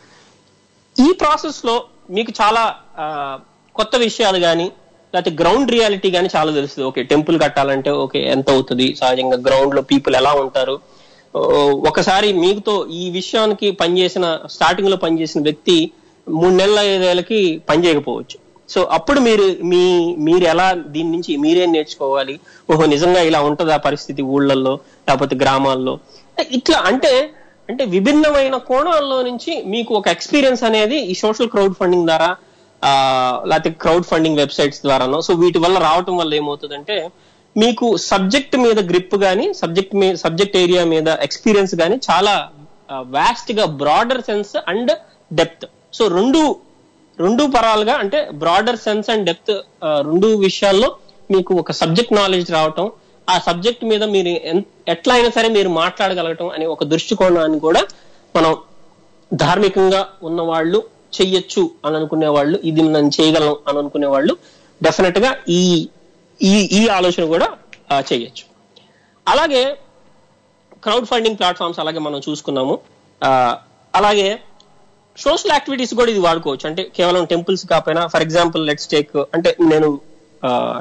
ఈ ప్రాసెస్ లో మీకు చాలా ఆ, కొత్త విషయాలు కానీ లేకపోతే గ్రౌండ్ రియాలిటీ కానీ చాలా తెలుస్తుంది ఓకే టెంపుల్ కట్టాలంటే ఓకే ఎంత అవుతుంది సహజంగా గ్రౌండ్ లో పీపుల్ ఎలా ఉంటారు ఓ, ఒకసారి మీకుతో ఈ విషయానికి పనిచేసిన స్టార్టింగ్ లో పనిచేసిన వ్యక్తి మూడు నెలల ఐదేళ్ళకి పని చేయకపోవచ్చు సో అప్పుడు మీరు మీ మీరు ఎలా దీని నుంచి మీరేం నేర్చుకోవాలి ఓహో నిజంగా ఇలా ఉంటుందా పరిస్థితి ఊళ్ళల్లో లేకపోతే గ్రామాల్లో ఇట్లా అంటే అంటే విభిన్నమైన కోణాల్లో నుంచి మీకు ఒక ఎక్స్పీరియన్స్ అనేది ఈ సోషల్ క్రౌడ్ ఫండింగ్ ద్వారా ఆ, లేకపోతే క్రౌడ్ ఫండింగ్ వెబ్సైట్స్ ద్వారానో సో వీటి వల్ల రావటం వల్ల ఏమవుతుందంటే మీకు సబ్జెక్ట్ మీద గ్రిప్ గానీ సబ్జెక్ట్ మీద సబ్జెక్ట్ ఏరియా మీద ఎక్స్పీరియన్స్ గానీ చాలా వాస్ట్ గా broader sense and depth so రెండు రెండు పరాలుగా అంటే బ్రాడర్ సెన్స్ అండ్ డెప్త్ రెండు విషయాల్లో మీకు ఒక సబ్జెక్ట్ నాలెడ్జ్ రావటం ఆ సబ్జెక్ట్ మీద మీరు ఎన్- ఎట్లా అయినా సరే మీరు మాట్లాడగలగటం అనే ఒక దృష్టికోణాన్ని కూడా మనం ధార్మికంగా ఉన్న వాళ్ళు చెయ్యొచ్చు అని అనుకునే వాళ్ళు ఇది నేను చేయగలను అని అనుకునే వాళ్ళు డెఫినెట్ గా ఈ ఈ ఈ ఆలోచన కూడా ఆ, చెయ్యొచ్చు అలాగే క్రౌడ్ ఫండింగ్ ప్లాట్ఫామ్స్ అలాగే మనం చూసుకున్నాము ఆ, అలాగే సోషల్ యాక్టివిటీస్ కూడా ఇది వాడుకోవచ్చు అంటే కేవలం టెంపుల్స్ కాకపోయినా ఫర్ ఎగ్జాంపుల్ లెట్స్ టేక్ అంటే నేను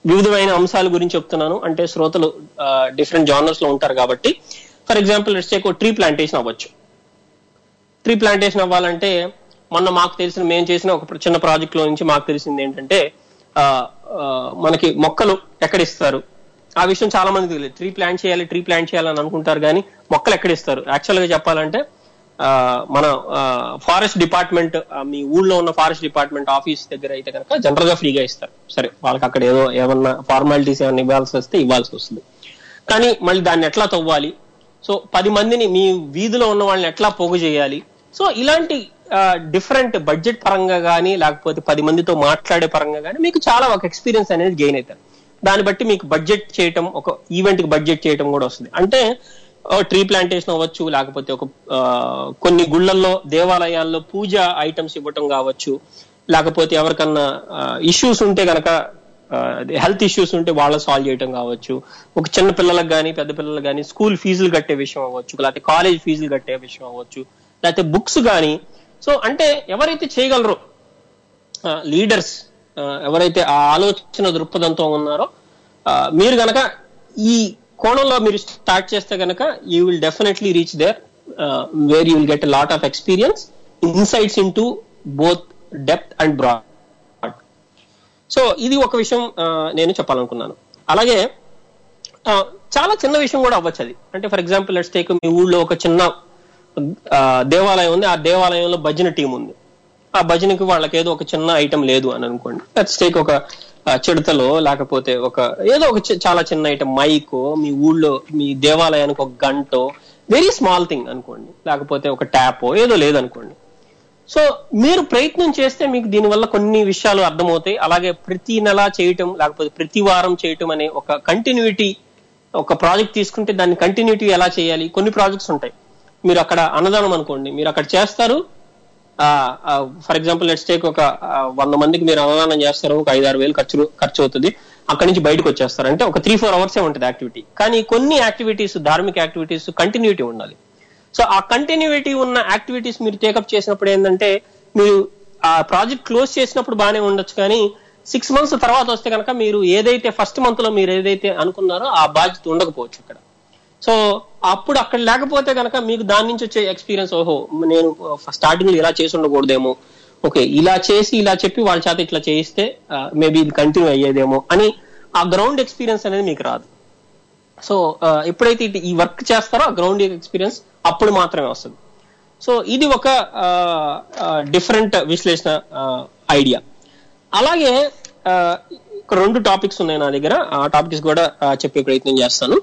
వివిధమైన అంశాల గురించి చెప్తున్నాను అంటే శ్రోతలు డిఫరెంట్ జానర్స్ లో ఉంటారు కాబట్టి ఫర్ ఎగ్జాంపుల్ ఇట్స్ ఒక ట్రీ ప్లాంటేషన్ అవ్వచ్చు ట్రీ ప్లాంటేషన్ అవ్వాలంటే మొన్న మాకు తెలిసిన మేము చేసిన ఒక చిన్న ప్రాజెక్ట్ లో నుంచి మాకు తెలిసింది ఏంటంటే ఆ, ఆ, మనకి మొక్కలు ఎక్కడ ఇస్తారు ఆ విషయం చాలా మంది తెలియదు ట్రీ ప్లాంట్ చేయాలి ట్రీ ప్లాంట్ చేయాలని అనుకుంటారు కానీ మొక్కలు ఎక్కడ ఇస్తారు యాక్చువల్ గా చెప్పాలంటే ఆ, మన ఫారెస్ట్ డిపార్ట్మెంట్ మీ ఊళ్ళో ఉన్న ఫారెస్ట్ డిపార్ట్మెంట్ ఆఫీస్ దగ్గర అయితే కనుక జనరల్ గా ఫ్రీగా ఇస్తారు సరే వాళ్ళకి అక్కడ ఏదో ఏమన్నా ఫార్మాలిటీస్ ఏమన్నా ఇవ్వాల్సి వస్తే ఇవ్వాల్సి వస్తుంది కానీ మళ్ళీ దాన్ని ఎట్లా తవ్వాలి సో పది మందిని మీ వీధిలో ఉన్న వాళ్ళని ఎట్లా పోగు చేయాలి సో ఇలాంటి డిఫరెంట్ బడ్జెట్ పరంగా కానీ లేకపోతే పది మందితో మాట్లాడే పరంగా కానీ మీకు చాలా ఒక ఎక్స్పీరియన్స్ అనేది గెయిన్ అవుతారు దాన్ని బట్టి మీకు బడ్జెట్ చేయటం ఒక ఈవెంట్ కి బడ్జెట్ చేయటం కూడా వస్తుంది అంటే ట్రీ ప్లాంటేషన్ అవ్వచ్చు లేకపోతే ఒక ఆ, కొన్ని గుళ్ళల్లో దేవాలయాల్లో పూజ ఐటమ్స్ ఇవ్వటం కావచ్చు లేకపోతే ఎవరికన్నా ఇష్యూస్ ఉంటే గనక హెల్త్ ఇష్యూస్ ఉంటే వాళ్ళ సాల్వ్ చేయటం కావచ్చు ఒక చిన్న పిల్లలకు కానీ పెద్ద పిల్లలకు కానీ స్కూల్ ఫీజులు కట్టే విషయం అవ్వచ్చు లేకపోతే కాలేజ్ ఫీజులు కట్టే విషయం అవ్వచ్చు లేకపోతే బుక్స్ కానీ సో అంటే ఎవరైతే చేయగలరో లీడర్స్ ఎవరైతే ఆ ఆలోచన దృక్పథంతో ఉన్నారో ఆ, మీరు గనక ఈ కోణంలో మీరు స్టార్ట్ చేస్తే గనక you will definitely reach there where you will get lot of experience insights into both depth and broad so ఇది ఒక విషయం ఆ, నేను చెప్పాలనుకున్నాను అలాగే ఆ, చాలా చిన్న విషయం కూడా అవ్వచ్చు అది అంటే ఫర్ ఎగ్జాంపుల్ లెట్స్ టేక్ మీ ఊళ్ళో ఒక చిన్న ఆ, దేవాలయం ఉంది ఆ దేవాలయంలో భజన టీం ఉంది ఆ భజనకి వాళ్ళకి ఏదో ఒక చిన్న ఐటమ్ లేదు అని అనుకోండి లెట్స్ టేక్ ఒక ఆ, చిడతలో లేకపోతే ఒక ఏదో ఒక చి- చాలా చిన్న ఐటమ్ మైకో మీ ఊళ్ళో మీ దేవాలయానికి ఒక గంటో వెరీ స్మాల్ థింగ్ అనుకోండి లేకపోతే ఒక ట్యాపో ఏదో లేదనుకోండి సో మీరు ప్రయత్నం చేస్తే మీకు దీనివల్ల కొన్ని విషయాలు అర్థమవుతాయి అలాగే ప్రతి నెల చేయటం లేకపోతే ప్రతి వారం చేయటం అనే ఒక కంటిన్యూటీ ఒక ప్రాజెక్ట్ తీసుకుంటే దాన్ని కంటిన్యూటీ ఎలా చేయాలి కొన్ని ప్రాజెక్ట్స్ ఉంటాయి మీరు అక్కడ అన్నదానం అనుకోండి మీరు అక్కడ చేస్తారు ఫర్ ఎగ్జాంపుల్ లెట్స్ టేక్ ఒక ఆ, వంద మందికి మీరు అన్నదానం చేస్తారు ఒక ఐదు ఆరు వేలు ఖర్చు ఖర్చు అవుతుంది అక్కడి నుంచి బయటకు వచ్చేస్తారు అంటే ఒక త్రీ ఫోర్ అవర్సే ఉంటుంది యాక్టివిటీ కానీ కొన్ని యాక్టివిటీస్ ధార్మిక యాక్టివిటీస్ కంటిన్యూటీ ఉండాలి సో ఆ కంటిన్యూటీ ఉన్న యాక్టివిటీస్ మీరు టేకప్ చేసినప్పుడు ఏంటంటే మీరు ఆ ప్రాజెక్ట్ క్లోజ్ చేసినప్పుడు బాగానే ఉండొచ్చు కానీ సిక్స్ మంత్స్ తర్వాత వస్తే కనుక మీరు ఏదైతే ఫస్ట్ మంత్ లో మీరు ఏదైతే అనుకున్నారో ఆ బాధ్యత ఉండకపోవచ్చు ఇక్కడ సో అప్పుడు అక్కడ లేకపోతే కనుక మీకు దాని నుంచి వచ్చే ఎక్స్పీరియన్స్ ఓహో నేను స్టార్టింగ్ లో ఇలా చేసి ఉండకూడదేమో ఓకే ఇలా చేసి ఇలా చెప్పి వాళ్ళ చేత ఇట్లా చేయిస్తే మేబీ ఇది కంటిన్యూ అయ్యేదేమో అని ఆ గ్రౌండ్ ఎక్స్పీరియన్స్ అనేది మీకు రాదు సో ఆ, ఎప్పుడైతే ఇటు ఈ వర్క్ చేస్తారో ఆ గ్రౌండ్ ఎక్స్పీరియన్స్ అప్పుడు మాత్రమే వస్తుంది సో ఇది ఒక డిఫరెంట్ విశ్లేషణ ఐడియా అలాగే ఆ, ఒక రెండు టాపిక్స్ ఉన్నాయి నా దగ్గర ఆ టాపిక్స్ కూడా ఆ, చెప్పే ప్రయత్నం చేస్తాను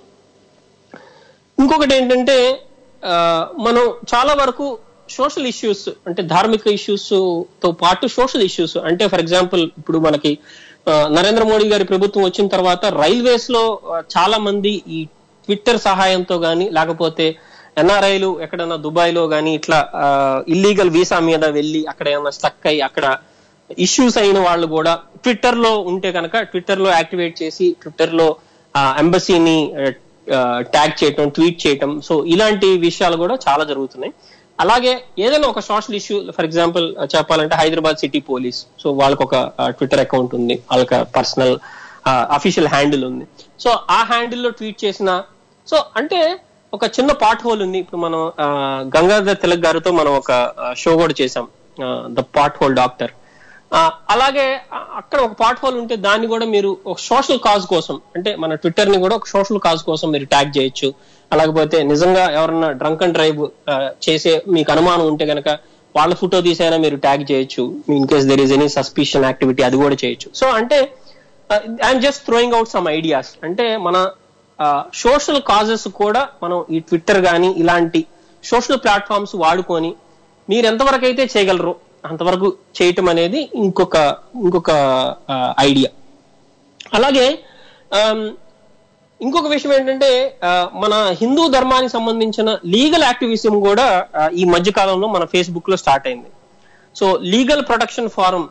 ఇంకొకటి ఏంటంటే ఆ, మనం చాలా వరకు సోషల్ ఇష్యూస్ అంటే ధార్మిక ఇష్యూస్ తో పాటు సోషల్ ఇష్యూస్ అంటే ఫర్ ఎగ్జాంపుల్ ఇప్పుడు మనకి ఆ, నరేంద్ర మోడీ గారి ప్రభుత్వం వచ్చిన తర్వాత రైల్వేస్ లో ఆ, చాలా మంది ఈ ట్విట్టర్ సహాయంతో గాని లేకపోతే ఎన్ఆర్ఐలు ఎక్కడన్నా దుబాయ్ లో గాని ఇట్లా ఇల్లీగల్ వీసా మీద వెళ్ళి అక్కడ ఏమైనా స్టక్ అయ్యి అక్కడ ఇష్యూస్ అయిన వాళ్ళు కూడా ట్విట్టర్ లో ఉంటే కనుక ట్విట్టర్ లో యాక్టివేట్ చేసి ట్విట్టర్ లో ఎంబసీని ట్యాగ్ చేయటం ట్వీట్ చేయటం సో ఇలాంటి విషయాలు కూడా చాలా జరుగుతున్నాయి అలాగే ఏదైనా ఒక సోషల్ ఇష్యూ ఫర్ ఎగ్జాంపుల్ చెప్పాలంటే హైదరాబాద్ సిటీ పోలీస్ సో వాళ్ళకి ఒక ట్విట్టర్ అకౌంట్ ఉంది వాళ్ళకి పర్సనల్ అఫీషియల్ హ్యాండిల్ ఉంది సో ఆ హ్యాండిల్ లో ట్వీట్ చేసిన సో అంటే ఒక చిన్న పాట్ హోల్ ఉంది ఇప్పుడు మనం ఆ, గంగాధర్ తిలక్ గారితో మనం ఒక షో కూడా చేసాం ద పాట్ హోల్ డాక్టర్ అలాగే ఆ, అక్కడ ఒక పాట్ హోల్ ఉంటే దాన్ని కూడా మీరు ఒక సోషల్ కాజ్ కోసం అంటే మన ట్విట్టర్ ని కూడా ఒక సోషల్ కాజ్ కోసం మీరు ట్యాగ్ చేయొచ్చు అలాగపోతే నిజంగా ఎవరన్నా డ్రంక్ అండ్ డ్రైవ్ చేసే మీకు అనుమానం ఉంటే గనక వాళ్ళ ఫోటో తీసైనా మీరు ట్యాగ్ చేయొచ్చు in case there is any suspicion activity అది కూడా చేయొచ్చు సో అంటే I'm just throwing out some ideas అంటే మన సోషల్ కాజెస్ కూడా మనం ఈ ట్విట్టర్ కానీ ఇలాంటి సోషల్ ప్లాట్ఫామ్స్ వాడుకొని మీరు ఎంతవరకు అయితే చేయగలరో అంతవరకు చేయటం అనేది ఇంకొక ఇంకొక ఐడియా అలాగే ఆమ్, ఇంకొక విషయం ఏంటంటే ఆ, మన హిందూ ధర్మానికి సంబంధించిన లీగల్ యాక్టివిజం కూడా ఆ, ఈ మధ్య కాలంలో మన ఫేస్బుక్ లో స్టార్ట్ అయింది సో లీగల్ ప్రొటెక్షన్ ఫారం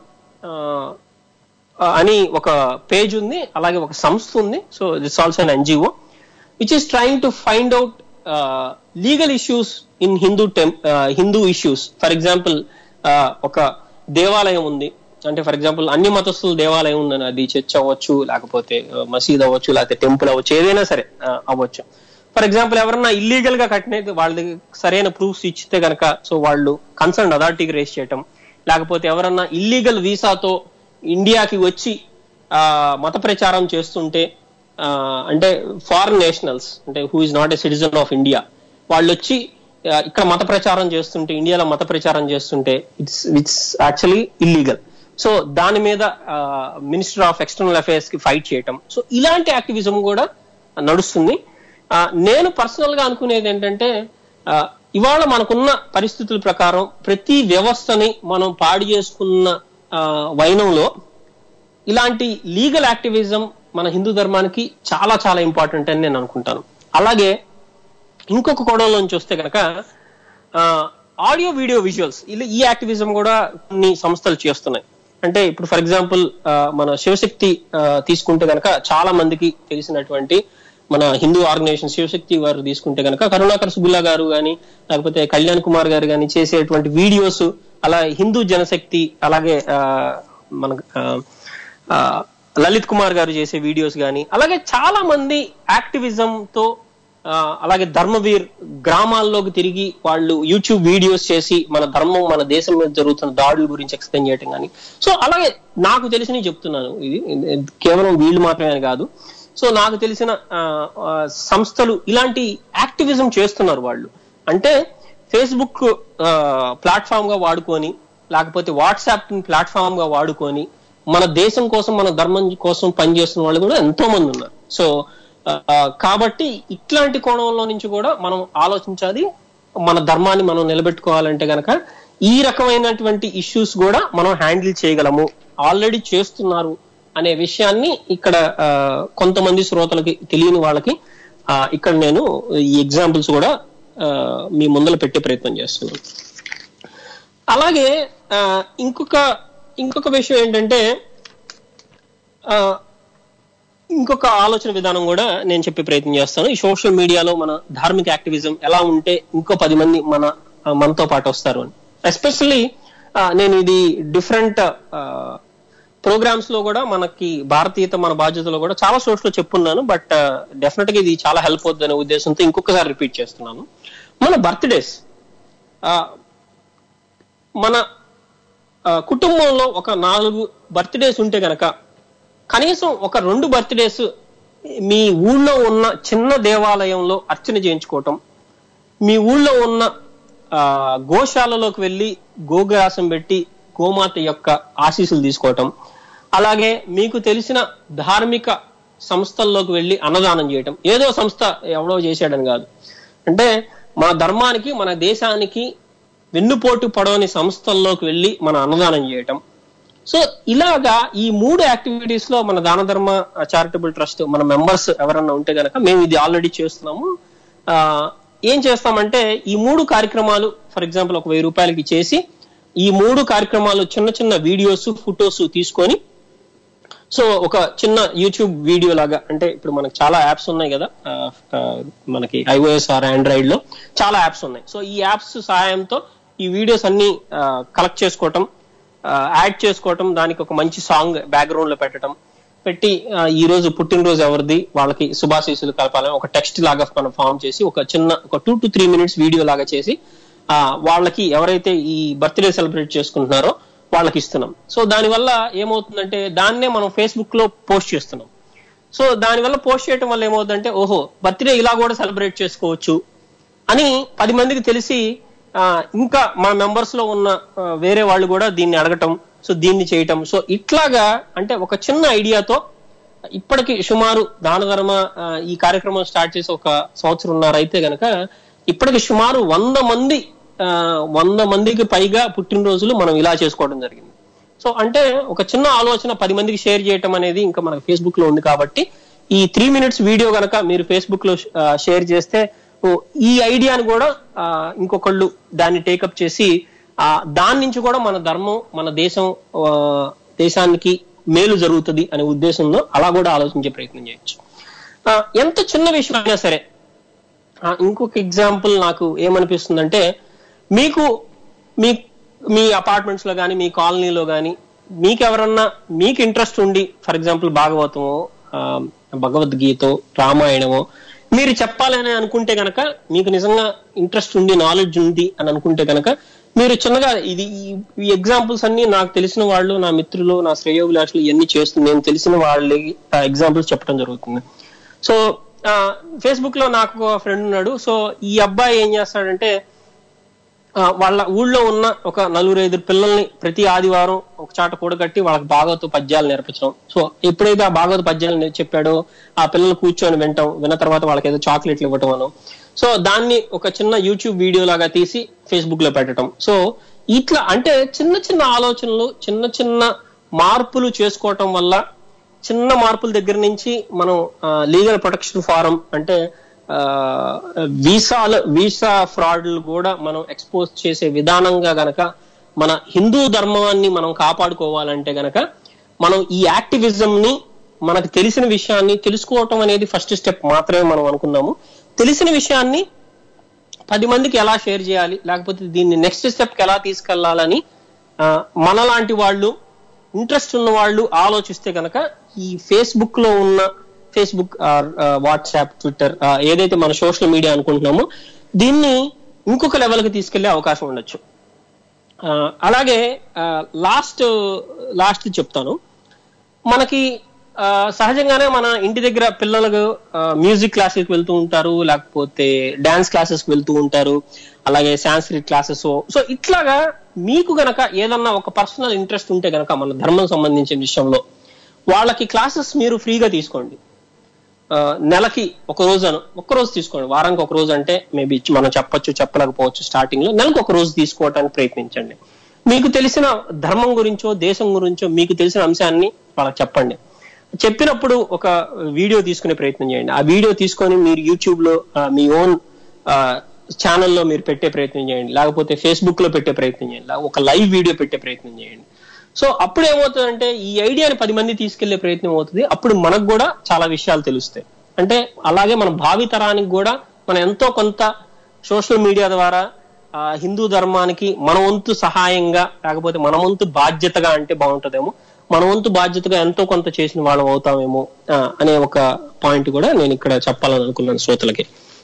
అని ఒక పేజ్ ఉంది అలాగే ఒక సంస్థ ఉంది so that's also an NGO which is trying to find out legal issues in Hindu టెం హిందూ ఇష్యూస్ ఫర్ ఎగ్జాంపుల్ ఒక దేవాలయం ఉంది అంటే ఫర్ ఎగ్జాంపుల్ అన్ని మతస్థుల దేవాలయం ఉందని అది చర్చ్ అవ్వచ్చు లేకపోతే ఆ, మసీద్ అవ్వచ్చు లేకపోతే టెంపుల్ అవ్వచ్చు ఏదైనా సరే ఆ, అవ్వచ్చు ఫర్ ఎగ్జాంపుల్ ఎవరన్నా ఇల్లీగల్ గా కట్టినది వాళ్ళ దగ్గర సరైన ప్రూఫ్స్ ఇచ్చితే గనక సో వాళ్ళు కన్సర్న్ అథారిటీకి రేస్ చేయటం లేకపోతే ఎవరన్నా ఇల్లీగల్ వీసాతో ఇండియాకి వచ్చి ఆ, మత ప్రచారం చేస్తుంటే ఆ, అంటే ఫారిన్ నేషనల్స్ అంటే who is not a citizen of India వాళ్ళు వచ్చి ఆ, ఇక్కడ మత ప్రచారం చేస్తుంటే ఇండియాలో మత ప్రచారం చేస్తుంటే it's it's actually illegal so దాని మీద మినిస్టర్ ఆఫ్ ఎక్స్టర్నల్ అఫైర్స్ కి ఫైట్ చేయటం సో ఇలాంటి యాక్టివిజం కూడా నడుస్తుంది ఆ, నేను పర్సనల్ గా అనుకునేది ఏంటంటే ఆ, ఇవాళ మనకున్న పరిస్థితుల ప్రకారం ప్రతి వ్యవస్థని మనం పాడు చేసుకున్న ఆ, వైనంలో ఇలాంటి లీగల్ యాక్టివిజం మన హిందూ ధర్మానికి చాలా చాలా ఇంపార్టెంట్ అని నేను అనుకుంటాను అలాగే ఇంకొక కోణంలోంచి వస్తే కనుక ఆడియో వీడియో విజువల్స్ ఇలా ఈ యాక్టివిజం కూడా కొన్ని సంస్థలు చేస్తున్నాయి అంటే ఇప్పుడు ఫర్ ఎగ్జాంపుల్ మన శివశక్తి ఆ, తీసుకుంటే కనుక చాలా మందికి తెలిసినటువంటి మన హిందూ ఆర్గనైజేషన్ శివశక్తి వారు తీసుకుంటే కనుక కరుణాకర్ సుగుల్లా గారు కానీ లేకపోతే కళ్యాణ్ కుమార్ గారు కానీ చేసేటువంటి వీడియోస్ అలా హిందూ జనశక్తి అలాగే ఆ, మన ఆ, ఆ, లలిత్ కుమార్ గారు చేసే వీడియోస్ కానీ అలాగే చాలా మంది యాక్టివిజం తో ఆ, అలాగే ధర్మవీర్ గ్రామాల్లోకి తిరిగి వాళ్ళు యూట్యూబ్ వీడియోస్ చేసి మన ధర్మం మన దేశం మీద జరుగుతున్న దాడుల గురించి ఎక్స్ప్లెయిన్ చేయటం కానీ సో అలాగే నాకు తెలిసినవి చెప్తున్నాను ఇది ఇది కేవలం వీళ్ళు మాత్రమే అని కాదు సో నాకు తెలిసిన ఆ, ఆ, సంస్థలు ఇలాంటి యాక్టివిజం చేస్తున్నారు వాళ్ళు అంటే ఫేస్బుక్ ప్లాట్ఫామ్ గా వాడుకొని లేకపోతే వాట్సాప్ ప్లాట్ఫామ్ గా వాడుకొని మన దేశం కోసం మన ధర్మం కోసం పనిచేస్తున్న వాళ్ళు కూడా ఎంతో మంది ఉన్నారు సో ఆ, కాబట్టి ఇట్లాంటి కోణంలో నుంచి కూడా మనం ఆలోచించాలి మన ధర్మాన్ని మనం నిలబెట్టుకోవాలంటే గనక ఈ రకమైనటువంటి ఇష్యూస్ కూడా మనం హ్యాండిల్ చేయగలము ఆల్రెడీ చేస్తున్నారు అనే విషయాన్ని ఇక్కడ ఆ, కొంతమంది శ్రోతలకి తెలియని వాళ్ళకి ఆ, ఇక్కడ నేను ఈ ఎగ్జాంపుల్స్ కూడా ఆ, మీ ముందర పెట్టే ప్రయత్నం చేస్తున్నాను అలాగే ఆ, ఇంకొక ఇంకొక విషయం ఏంటంటే ఆ, ఇంకొక ఆలోచన విధానం కూడా నేను చెప్పే ప్రయత్నం చేస్తాను ఈ సోషల్ మీడియాలో మన ధార్మిక యాక్టివిజం ఎలా ఉంటే ఇంకో పది మంది మన ఆ, మనతో పాటు వస్తారు అని ఎస్పెషల్లీ నేను ఇది డిఫరెంట్ ప్రోగ్రామ్స్ లో కూడా మనకి భారతీయత మన బాధ్యతలో కూడా చాలా సోర్స్ లో చెప్పున్నాను బట్ డెఫినెట్ గా ఇది చాలా హెల్ప్ అవుతుంది అనే ఉద్దేశంతో ఇంకొకసారి రిపీట్ చేస్తున్నాను మన బర్త్డేస్ మన ఆ, కుటుంబంలో ఒక నాలుగు బర్త్డేస్ ఉంటే గనక కనీసం ఒక రెండు బర్త్డేస్ మీ ఊళ్ళో ఉన్న చిన్న దేవాలయంలో అర్చన చేయించుకోవటం మీ ఊళ్ళో ఉన్న ఆ, గోశాలలోకి వెళ్ళి గోగ్రాసం పెట్టి గోమాత యొక్క ఆశీస్సులు తీసుకోవటం అలాగే మీకు తెలిసిన ధార్మిక సంస్థల్లోకి వెళ్ళి అన్నదానం చేయటం ఏదో సంస్థ ఎవడో చేశాడని కాదు అంటే మన ధర్మానికి మన దేశానికి వెన్నుపోటు పడవని సంస్థల్లోకి వెళ్ళి మన అన్నదానం చేయటం సో ఇలాగా ఈ మూడు యాక్టివిటీస్ లో మన దాన ధర్మ చారిటబుల్ ట్రస్ట్ మన మెంబర్స్ ఎవరన్నా ఉంటే గనక మేము ఇది ఆల్రెడీ చేస్తున్నాము ఆ, ఏం చేస్తామంటే ఈ మూడు కార్యక్రమాలు ఫర్ ఎగ్జాంపుల్ ఒక వెయ్యి రూపాయలకి చేసి ఈ మూడు కార్యక్రమాలు చిన్న చిన్న వీడియోస్ ఫొటోస్ తీసుకొని సో ఒక చిన్న యూట్యూబ్ వీడియో లాగా అంటే ఇప్పుడు మనకి చాలా యాప్స్ ఉన్నాయి కదా ఆ, ఆ, మనకి ఐఓఎస్ ఆర్ ఆండ్రాయిడ్ లో చాలా యాప్స్ ఉన్నాయి సో ఈ యాప్స్ సహాయంతో ఈ వీడియోస్ అన్ని కలెక్ట్ చేసుకోవటం యాడ్ చేసుకోవటం దానికి ఒక మంచి సాంగ్ బ్యాక్గ్రౌండ్ లో పెట్టడం పెట్టి ఆ, ఈ రోజు పుట్టినరోజు ఎవరిది వాళ్ళకి శుభాశీస్సులు కలపాలని ఒక టెక్స్ట్ లాగా మనం ఫామ్ చేసి ఒక చిన్న ఒక two to three minutes video లాగా చేసి ఆ, వాళ్ళకి ఎవరైతే ఈ బర్త్డే సెలబ్రేట్ చేసుకుంటున్నారో వాళ్ళకి ఇస్తున్నాం సో దానివల్ల ఏమవుతుందంటే దాన్నే మనం ఫేస్బుక్ లో పోస్ట్ చేస్తున్నాం సో దానివల్ల పోస్ట్ చేయడం వల్ల ఏమవుతుందంటే ఓహో బర్త్డే ఇలా కూడా సెలబ్రేట్ చేసుకోవచ్చు అని పది మందికి తెలిసి ఆ, ఇంకా మన మెంబర్స్ లో ఉన్న ఆ, వేరే వాళ్ళు కూడా దీన్ని అడగటం సో దీన్ని చేయటం సో ఇట్లాగా అంటే ఒక చిన్న ఐడియాతో ఇప్పటికి సుమారు దాన ధర్మ ఆ, ఈ కార్యక్రమం స్టార్ట్ చేసి ఒక సంవత్సరంన్నర అయితే గనక ఇప్పటికి సుమారు వంద మంది ఆ, వంద మందికి పైగా పుట్టినరోజులు మనం ఇలా చేసుకోవడం జరిగింది సో అంటే ఒక చిన్న ఆలోచన పది మందికి షేర్ చేయటం అనేది ఇంకా మనకి ఫేస్బుక్ లో ఉంది కాబట్టి ఈ త్రీ మినిట్స్ వీడియో గనక మీరు ఫేస్బుక్ లో ఆ, షేర్ చేస్తే ఓ, ఈ ఐడియాని కూడా ఆ, ఇంకొకళ్ళు దాన్ని టేకప్ చేసి ఆ, దాని నుంచి కూడా మన ధర్మం మన దేశం ఆ, దేశానికి మేలు జరుగుతుంది అనే ఉద్దేశంలో అలా కూడా ఆలోచించే ప్రయత్నం చేయొచ్చు ఆ, ఎంత చిన్న విషయం అయినా సరే ఆ, ఇంకొక ఎగ్జాంపుల్ నాకు ఏమనిపిస్తుందంటే మీకు మీ మీ అపార్ట్మెంట్స్ లో కానీ మీ కాలనీలో కానీ మీకు ఎవరన్నా మీకు ఇంట్రెస్ట్ ఉండి ఫర్ ఎగ్జాంపుల్ భాగవతమో ఆ, భగవద్గీతో రామాయణమో మీరు చెప్పాలని అనుకుంటే గనక మీకు నిజంగా ఇంట్రెస్ట్ ఉంది నాలెడ్జ్ ఉంది అని అనుకుంటే గనక మీరు చిన్నగా ఇది ఈ- ఈ ఎగ్జాంపుల్స్ అన్ని నాకు తెలిసిన వాళ్ళు నా మిత్రులు నా శ్రేయోభిలాషులు ఇవన్నీ చేస్తుంది నేను తెలిసిన వాళ్ళకి ఎగ్జాంపుల్స్ చెప్పడం జరుగుతుంది సో ఫేస్బుక్ లో నాకు ఒక ఫ్రెండ్ ఉన్నాడు సో ఈ అబ్బాయి ఏం చేస్తాడంటే ఆ, వాళ్ళ ఊళ్ళో ఉన్న ఒక నలుగురు ఐదు పిల్లల్ని ప్రతి ఆదివారం ఒక చాట కూడగట్టి వాళ్ళకి భాగవత పద్యాలు నేర్పించడం సో ఎప్పుడైతే ఆ భాగవత పద్యాలు నే- చెప్పాడో ఆ పిల్లలు కూర్చొని వింటాం విన్న తర్వాత వాళ్ళకి ఏదో చాక్లెట్లు ఇవ్వటం అను సో దాన్ని ఒక చిన్న యూట్యూబ్ వీడియో లాగా తీసి ఫేస్బుక్ లో పెట్టడం సో ఇట్లా అంటే చిన్న చిన్న ఆలోచనలు చిన్న చిన్న మార్పులు చేసుకోవటం వల్ల చిన్న మార్పుల దగ్గర నుంచి మనం లీగల్ ప్రొటెక్షన్ ఫారం అంటే వీసాలు వీసా ఫ్రాడ్లు కూడా మనం ఎక్స్పోజ్ చేసే విధానంగా గనక మన హిందూ ధర్మాన్ని మనం కాపాడుకోవాలంటే గనక మనం ఈ యాక్టివిజం ని మనకు తెలిసిన విషయాన్ని తెలుసుకోవటం అనేది ఫస్ట్ స్టెప్ మాత్రమే మనం అనుకున్నాము తెలిసిన విషయాన్ని పది మందికి ఎలా షేర్ చేయాలి లేకపోతే దీన్ని నెక్స్ట్ స్టెప్ కి ఎలా తీసుకెళ్లాలని ఆ, మనలాంటి వాళ్ళు ఇంట్రెస్ట్ ఉన్న వాళ్ళు ఆలోచిస్తే కనుక ఈ ఫేస్బుక్ లో ఉన్న ఫేస్బుక్ వాట్సాప్ ట్విట్టర్ ఏదైతే మన సోషల్ మీడియా అనుకుంటున్నామో దీన్ని ఇంకొక లెవెల్ కి తీసుకెళ్లే అవకాశం ఉండొచ్చు ఆ, అలాగే లాస్ట్ లాస్ట్ చెప్తాను మనకి ఆ, సహజంగానే మన ఇంటి దగ్గర పిల్లలకు మ్యూజిక్ క్లాసెస్కి వెళ్తూ ఉంటారు లేకపోతే డాన్స్ క్లాసెస్కి వెళ్తూ ఉంటారు అలాగే సాంస్క్రిట్ క్లాసెస్ సో ఇట్లాగా మీకు గనక ఏదన్నా ఒక పర్సనల్ ఇంట్రెస్ట్ ఉంటే గనక మన ధర్మం సంబంధించిన విషయంలో వాళ్ళకి క్లాసెస్ మీరు ఫ్రీగా తీసుకోండి ఆ, నెలకి ఒక రోజు అను ఒక రోజు తీసుకోండి వారానికి ఒక రోజు అంటే మేబీ మనం చెప్పొచ్చు చెప్పలేకపోవచ్చు స్టార్టింగ్ లో నెలకు ఒక రోజు తీసుకోవడానికి ప్రయత్నించండి మీకు తెలిసిన ధర్మం గురించో దేశం గురించో మీకు తెలిసిన అంశాన్ని వాళ్ళకి చెప్పండి చెప్పినప్పుడు ఒక వీడియో తీసుకునే ప్రయత్నం చేయండి ఆ వీడియో తీసుకొని మీరు యూట్యూబ్ లో ఆ, మీ ఓన్ ఛానల్లో మీరు పెట్టే ప్రయత్నం చేయండి లేకపోతే ఫేస్బుక్ లో పెట్టే ప్రయత్నం చేయండి లేక ఒక లైవ్ వీడియో పెట్టే ప్రయత్నం చేయండి సో అప్పుడు ఏమవుతుందంటే ఈ ఐడియాని పది మంది తీసుకెళ్లే ప్రయత్నం అవుతుంది అప్పుడు మనకు కూడా చాలా విషయాలు తెలుస్తాయి అంటే అలాగే మన భావి తరానికి కూడా మనం ఎంతో కొంత సోషల్ మీడియా ద్వారా ఆ, హిందూ ధర్మానికి మన వంతు సహాయంగా లేకపోతే మన వంతు బాధ్యతగా అంటే బాగుంటుందేమో మన వంతు బాధ్యతగా ఎంతో కొంత చేసిన వాళ్ళం అవుతామేమో ఆ, అనే ఒక పాయింట్ కూడా నేను ఇక్కడ చెప్పాలని అనుకున్నాను శ్రోతలకి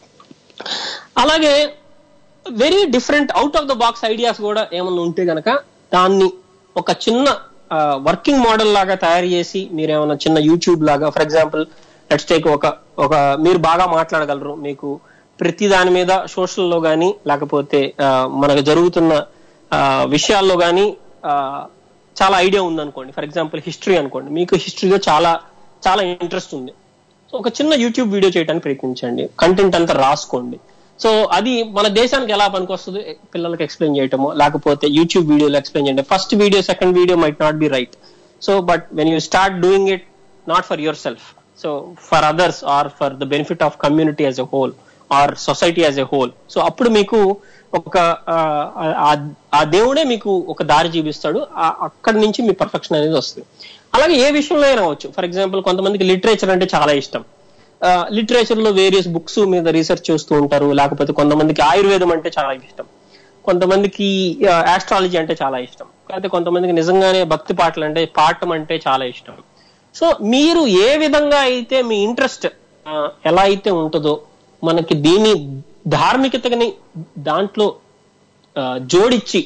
అలాగే very different out of the box ideas కూడా ఏమన్నా ఉంటే గనక దాన్ని ఒక చిన్న వర్కింగ్ మోడల్ లాగా తయారు చేసి మీరు ఏమైనా చిన్న యూట్యూబ్ లాగా ఫర్ ఎగ్జాంపుల్ లెట్స్ టేక్ ఒక ఒక మీరు బాగా మాట్లాడగలరు మీకు ప్రతి దాని మీద సోషల్లో కానీ లేకపోతే ఆ, మనకు జరుగుతున్న ఆ, విషయాల్లో కానీ చాలా ఐడియా ఉందనుకోండి ఫర్ ఎగ్జాంపుల్ హిస్టరీ అనుకోండి మీకు హిస్టరీలో చాలా చాలా ఇంట్రెస్ట్ ఉంది సో ఒక చిన్న యూట్యూబ్ వీడియో చేయడానికి ప్రయత్నించండి కంటెంట్ అంతా రాసుకోండి సో అది మన దేశానికి ఎలా పనికొస్తుంది పిల్లలకి ఎక్స్ప్లెయిన్ చేయటమో లేకపోతే యూట్యూబ్ వీడియోలో ఎక్స్ప్లెయిన్ చేయండి first video second video might not be right so but when you start doing it not for yourself so for others or for the benefit of community as a whole or society as a whole so అప్పుడు మీకు ఒక ఆ, ఆ- ఆ దేవుడే మీకు ఒక దారి చూపిస్తాడు ఆ- అక్కడి నుంచి మీ పర్ఫెక్షన్ అనేది వస్తుంది అలాగే ఏ విషయంలో అయినా అవచ్చు ఫర్ ఎగ్జాంపుల్ కొంతమందికి లిటరేచర్ అంటే చాలా ఇష్టం లిటరేచర్ లో వేరియస్ బుక్స్ మీద రీసెర్చ్ చేస్తూ ఉంటారు లేకపోతే కొంతమందికి ఆయుర్వేదం అంటే చాలా ఇష్టం కొంతమందికి ఆస్ట్రాలజీ అంటే చాలా ఇష్టం అయితే కొంతమందికి నిజంగానే భక్తి పాటలు అంటే పాడటం అంటే చాలా ఇష్టం సో మీరు ఏ విధంగా అయితే మీ ఇంట్రెస్ట్ ఎలా అయితే ఉంటుందో మనకి దీని ధార్మికతని దాంట్లో ఆ, జోడించి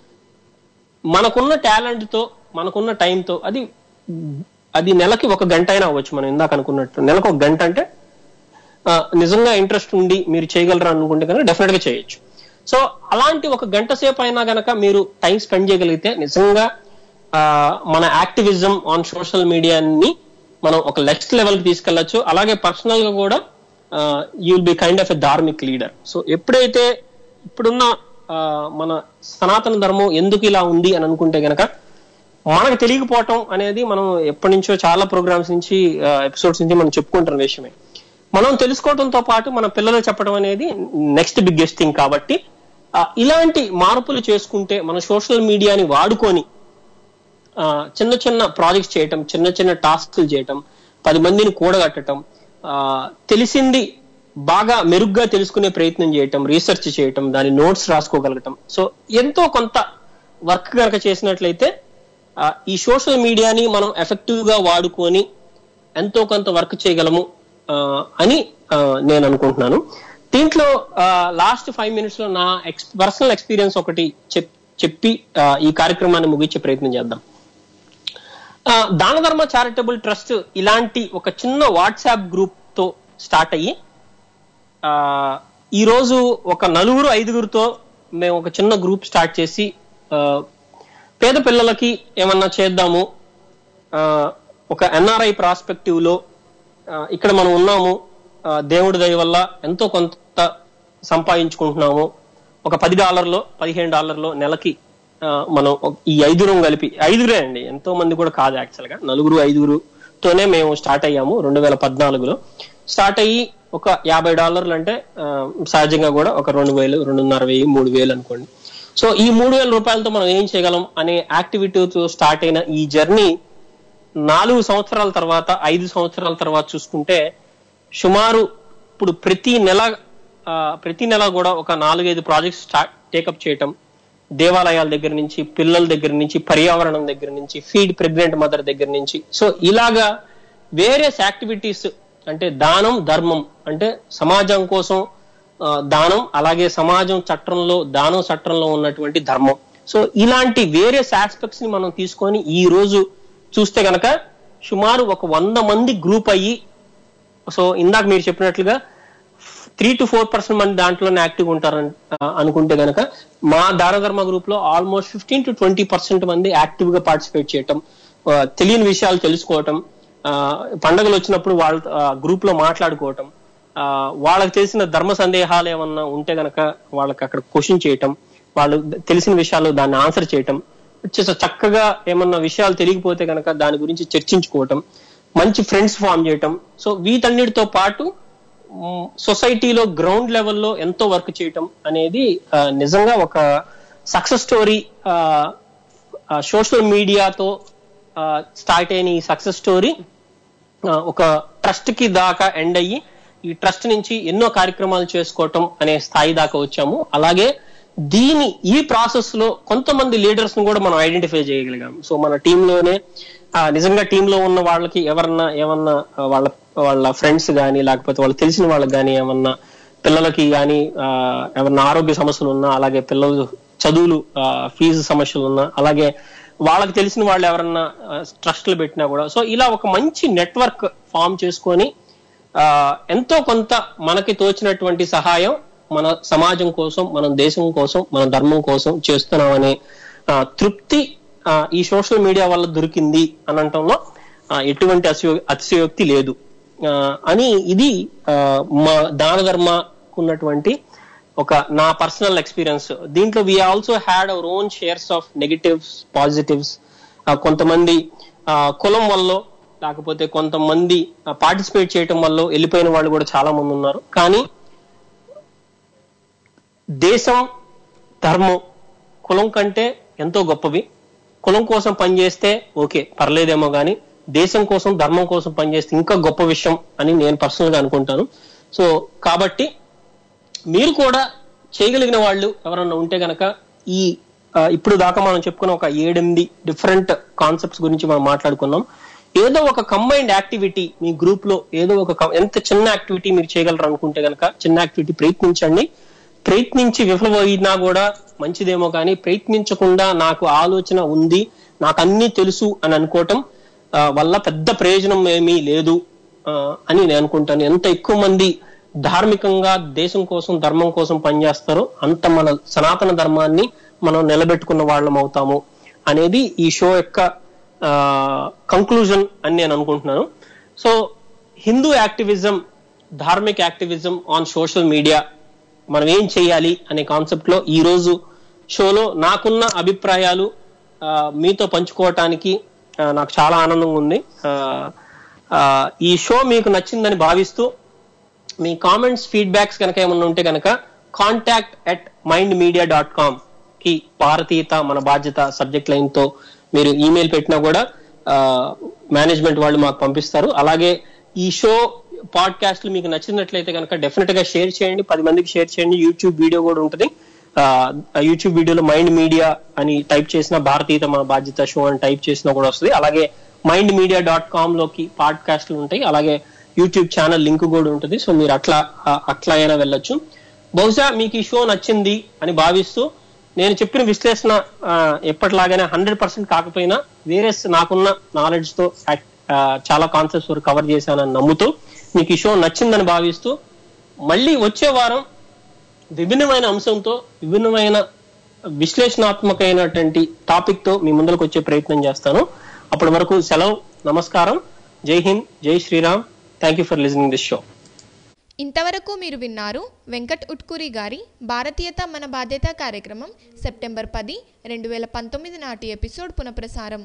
మనకున్న టాలెంట్ తో మనకున్న టైంతో అది అది నెలకి ఒక గంట అయినా అవ్వచ్చు మనం ఇందాక అనుకున్నట్టు నెలకు ఒక గంట అంటే ఆ, నిజంగా ఇంట్రెస్ట్ ఉండి మీరు చేయగలరా అనుకుంటే కనుక డెఫినెట్ గా చేయొచ్చు సో అలాంటి ఒక గంట సేపు అయినా గనక మీరు టైం స్పెండ్ చేయగలిగితే నిజంగా ఆ, మన యాక్టివిజం ఆన్ సోషల్ మీడియాని మనం ఒక నెక్స్ట్ లెవెల్ కి తీసుకెళ్లొచ్చు అలాగే పర్సనల్ గా కూడా you will be kind of a dharmik leader so ఎప్పుడైతే ఇప్పుడున్న ఆ, మన సనాతన ధర్మం ఎందుకు ఇలా ఉంది అని అనుకుంటే గనక మనకు తెలియకపోవటం అనేది మనం ఎప్పటి నుంచో చాలా ప్రోగ్రామ్స్ నుంచి ఎపిసోడ్స్ నుంచి మనం చెప్పుకుంటున్న విషయమే మనం తెలుసుకోవడంతో పాటు మన పిల్లలు చెప్పడం అనేది నెక్స్ట్ బిగ్గెస్ట్ థింగ్ కాబట్టి ఆ, ఇలాంటి మార్పులు చేసుకుంటే మన సోషల్ మీడియాని వాడుకొని ఆ, చిన్న చిన్న ప్రాజెక్ట్స్ చేయటం చిన్న చిన్న టాస్క్లు చేయటం పది మందిని కూడగట్టడం ఆ, తెలిసింది బాగా మెరుగ్గా తెలుసుకునే ప్రయత్నం చేయటం రీసెర్చ్ చేయటం దాని నోట్స్ రాసుకోగలగటం సో ఎంతో కొంత వర్క్ కనుక చేసినట్లయితే ఆ, ఈ సోషల్ మీడియాని మనం ఎఫెక్టివ్ గా వాడుకొని ఎంతో కొంత వర్క్ చేయగలము ఆ, అని ఆ, నేను అనుకుంటున్నాను దీంట్లో లాస్ట్ ఫైవ్ మినిట్స్ లో నా ఎక్స్ పర్సనల్ ఎక్స్పీరియన్స్ ఒకటి చెప్- చెప్పి ఆ, ఈ కార్యక్రమాన్ని ముగించే ప్రయత్నం చేద్దాం ఆ, దాన ధర్మ చారిటబుల్ ట్రస్ట్ ఇలాంటి ఒక చిన్న వాట్సాప్ గ్రూప్ తో స్టార్ట్ అయ్యి ఆ, ఈ రోజు ఒక నలుగురు ఐదుగురితో మేము ఒక చిన్న గ్రూప్ స్టార్ట్ చేసి ఆ, పేద పిల్లలకి ఏమన్నా చేద్దాము ఆ, ఒక ఎన్ఆర్ఐ ప్రాస్పెక్టివ్ లో ఆ, ఇక్కడ మనం ఉన్నాము ఆ, దేవుడి దయ వల్ల ఎంతో కొంత సంపాదించుకుంటున్నాము ఒక పది డాలర్లో పదిహేను డాలర్లో నెలకి ఆ, మనం ఒక- ఈ ఐదుగురం కలిపి ఐదుగురే అండి ఎంతో మంది కూడా కాదు యాక్చువల్ గా నలుగురు ఐదుగురుతోనే మేము స్టార్ట్ అయ్యాము రెండు వేల పద్నాలుగులో స్టార్ట్ అయ్యి ఒక యాభై డాలర్లు అంటే ఆ, సహజంగా కూడా ఒక రెండు వేలు రెండున్నర వెయ్యి మూడు వేలు అనుకోండి సో ఈ మూడు వేల రూపాయలతో మనం ఏం చేయగలం అనే యాక్టివిటీతో స్టార్ట్ అయిన ఈ జర్నీ నాలుగు సంవత్సరాల తర్వాత ఐదు సంవత్సరాల తర్వాత చూసుకుంటే సుమారు ఇప్పుడు ప్రతి నెల ఆ, ప్రతి నెల కూడా ఒక నాలుగైదు ప్రాజెక్ట్స్ స్టార్ట్ టేకప్ చేయటం దేవాలయాల దగ్గర నుంచి పిల్లల దగ్గర నుంచి పర్యావరణం దగ్గర నుంచి ఫీడ్ ప్రెగ్నెంట్ మదర్ దగ్గర నుంచి సో ఇలాగా వేరియస్ యాక్టివిటీస్ అంటే దానం ధర్మం అంటే సమాజం కోసం ఆ, దానం అలాగే సమాజం చట్టంలో దానం చట్టంలో ఉన్నటువంటి ధర్మం సో ఇలాంటి వేరియస్ ఆస్పెక్ట్స్ ని మనం తీసుకొని ఈ రోజు చూస్తే గనక సుమారు ఒక వంద మంది గ్రూప్ అయ్యి సో ఇందాక మీరు చెప్పినట్లుగా త్రీ టు ఫోర్ పర్సెంట్ మంది దాంట్లోనే యాక్టివ్ ఉంటారని ఆ, అనుకుంటే గనక మా దానధర్మ గ్రూప్ లో almost fifteen to twenty percent మంది యాక్టివ్ గా పార్టిసిపేట్ చేయటం ఆ, తెలియని విషయాలు తెలుసుకోవటం ఆ, పండగలు వచ్చినప్పుడు వాళ్ళ గ్రూప్ లో మాట్లాడుకోవటం ఆ, వాళ్ళకి తెలిసిన ధర్మ సందేహాలు ఏమన్నా ఉంటే గనక వాళ్ళకి అక్కడ క్వశ్చన్ చేయటం వాళ్ళు తెలిసిన విషయాలు దాన్ని ఆన్సర్ చేయటం వచ్చేసి చక్కగా ఏమన్నా విషయాలు తెలియకపోతే గనక దాని గురించి చర్చించుకోవటం మంచి ఫ్రెండ్స్ ఫామ్ చేయటం సో వీటన్నిటితో పాటు మ్, సొసైటీలో గ్రౌండ్ లెవెల్లో ఎంతో వర్క్ చేయటం అనేది ఆ, నిజంగా ఒక సక్సెస్ స్టోరీ సోషల్ మీడియాతో స్టార్ట్ అయిన ఈ సక్సెస్ స్టోరీ ఆ, ఒక ట్రస్ట్ కి దాకా ఎండ్ అయ్యి ఈ ట్రస్ట్ నుంచి ఎన్నో కార్యక్రమాలు చేసుకోవటం అనే స్థాయి దాకా వచ్చాము అలాగే దీని ఈ ప్రాసెస్ లో కొంతమంది లీడర్స్ ను కూడా మనం ఐడెంటిఫై చేయగలిగాం సో మన టీమ్ లోనే ఆ, నిజంగా టీమ్ లో ఉన్న వాళ్ళకి ఎవరన్నా ఏమన్నా ఆ, వాళ్ళ వాళ్ళ ఫ్రెండ్స్ గానీ లేకపోతే వాళ్ళు తెలిసిన వాళ్ళకి గానీ ఏమన్నా పిల్లలకి కానీ ఏమన్నా ఆరోగ్య సమస్యలు ఉన్నా అలాగే పిల్లలు చదువులు ఆ, ఫీజు సమస్యలు ఉన్నా అలాగే వాళ్ళకి తెలిసిన వాళ్ళు ఎవరన్నా ట్రస్ట్లు పెట్టినా కూడా సో ఇలా ఒక మంచి నెట్వర్క్ ఫామ్ చేసుకొని ఆ, ఎంతో కొంత మనకి తోచినటువంటి సహాయం మన సమాజం కోసం మన దేశం కోసం మన ధర్మం కోసం చేస్తున్నామనే ఆ, తృప్తి ఆ, ఈ సోషల్ మీడియా వల్ల దొరికింది అని అనటంలో ఆ, ఎటువంటి అతిశయో అతిశయోక్తి లేదు ఆ, అని ఇది ఆ, మా దాన ధర్మకు ఉన్నటువంటి ఒక నా పర్సనల్ ఎక్స్పీరియన్స్ దీంట్లో we also had our own shares of negatives positives కొంతమంది ఆ, కులం వల్ల లేకపోతే కొంతమంది పార్టిసిపేట్ చేయటం వల్ల వెళ్ళిపోయిన వాళ్ళు కూడా చాలా మంది ఉన్నారు కానీ దేశం ధర్మం కులం కంటే ఎంతో గొప్పవి కులం కోసం పనిచేస్తే ఓకే పర్లేదేమో కానీ దేశం కోసం ధర్మం కోసం పనిచేస్తే ఇంకా గొప్ప విషయం అని నేను పర్సనల్ గా అనుకుంటాను సో కాబట్టి మీరు కూడా చేయగలిగిన వాళ్ళు ఎవరన్నా ఉంటే గనక ఈ ఆ, ఇప్పుడు దాకా మనం చెప్పుకున్న ఒక ఏడెనిమిది డిఫరెంట్ కాన్సెప్ట్స్ గురించి మనం మాట్లాడుకున్నాం ఏదో ఒక కంబైన్డ్ యాక్టివిటీ మీ గ్రూప్ లో ఏదో ఒక కం- ఎంత చిన్న యాక్టివిటీ మీరు చేయగలరు అనుకుంటే గనక చిన్న యాక్టివిటీ ప్రయత్నించండి ప్రయత్నించి విఫలమైనా కూడా మంచిదేమో కానీ ప్రయత్నించకుండా నాకు ఆలోచన ఉంది నాకు అన్ని తెలుసు అని అనుకోవటం ఆ, వల్ల పెద్ద ప్రయోజనం ఏమీ లేదు ఆ, అని నేను అనుకుంటాను ఎంత ఎక్కువ మంది ధార్మికంగా దేశం కోసం ధర్మం కోసం పనిచేస్తారో అంత మన సనాతన ధర్మాన్ని మనం నిలబెట్టుకున్న వాళ్ళం అవుతాము అనేది ఈ షో యొక్క కంక్లూజన్ అని నేను అనుకుంటున్నాను so Hindu activism dharmik activism on social media మనం ఏం చేయాలి అనే కాన్సెప్ట్ లో ఈ రోజు షోలో నాకున్న అభిప్రాయాలు ఆ, మీతో పంచుకోవటానికి ఆ, నాకు చాలా ఆనందంగా ఉంది ఆ, ఆ, ఈ షో మీకు నచ్చిందని భావిస్తూ మీ కామెంట్స్ ఫీడ్బ్యాక్స్ కనుక ఏమన్నా ఉంటే కనుక contact at mind media dot com కి భారతీయత మన బాధ్యత సబ్జెక్ట్ లైన్ తో మీరు ఈమెయిల్ పెట్టినా కూడా మేనేజ్మెంట్ వాళ్ళు మాకు పంపిస్తారు అలాగే ఈ షో పాడ్కాస్ట్లు మీకు నచ్చినట్లయితే కనుక డెఫినెట్ గా షేర్ చేయండి పది మందికి షేర్ చేయండి యూట్యూబ్ వీడియో కూడా ఉంటుంది యూట్యూబ్ వీడియోలో మైండ్ మీడియా అని టైప్ చేసిన భారతీయత మన బాధ్యత షో అని టైప్ చేసినా కూడా వస్తుంది అలాగే మైండ్ మీడియా డాట్ కామ్ లోకి పాడ్కాస్ట్లు ఉంటాయి అలాగే యూట్యూబ్ ఛానల్ లింక్ కూడా ఉంటుంది సో మీరు అట్లా ఆ, అట్లా అయినా వెళ్ళొచ్చు బహుశా మీకు ఈ షో నచ్చింది అని భావిస్తూ నేను చెప్పిన విశ్లేషణ ఆ, ఎప్పటిలాగానే హండ్రెడ్ పర్సెంట్ కాకపోయినా వేరే నాకున్న నాలెడ్జ్ తో fact, ఆ, చాలా కాన్సెప్ట్స్ వరకు కవర్ చేశానని నమ్ముతూ మీకు ఈ షో నచ్చిందని భావిస్తూ మళ్ళీ వచ్చే వారం విభిన్నమైన అంశంతో విభిన్నమైన విశ్లేషణాత్మకమైనటువంటి టాపిక్ తో మీ ముందరకు వచ్చే ప్రయత్నం చేస్తాను అప్పటి వరకు సెలవు నమస్కారం జై హింద్ జై Shriram thank you for listening this show ఇంతవరకు మీరు విన్నారు వెంకట్ ఉట్కూరి గారి భారతీయత మన బాధ్యత కార్యక్రమం సెప్టెంబర్ పది రెండు వేల పంతొమ్మిది నాటి ఎపిసోడ్ పునఃప్రసారం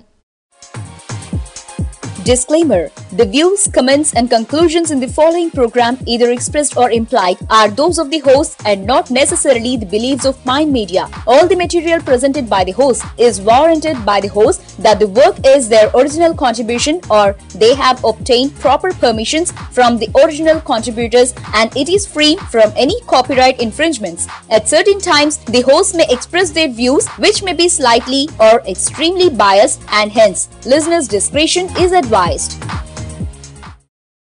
Disclaimer The views, comments, and conclusions in the following program, either expressed or implied, are those of the host and not necessarily the beliefs of Mind Media. All the material presented by the host is warranted by the host that the work is their original contribution or they have obtained proper permissions from the original contributors and it is free from any copyright infringements. At certain times, the host may express their views which may be slightly or extremely biased and hence listeners' discretion is advised.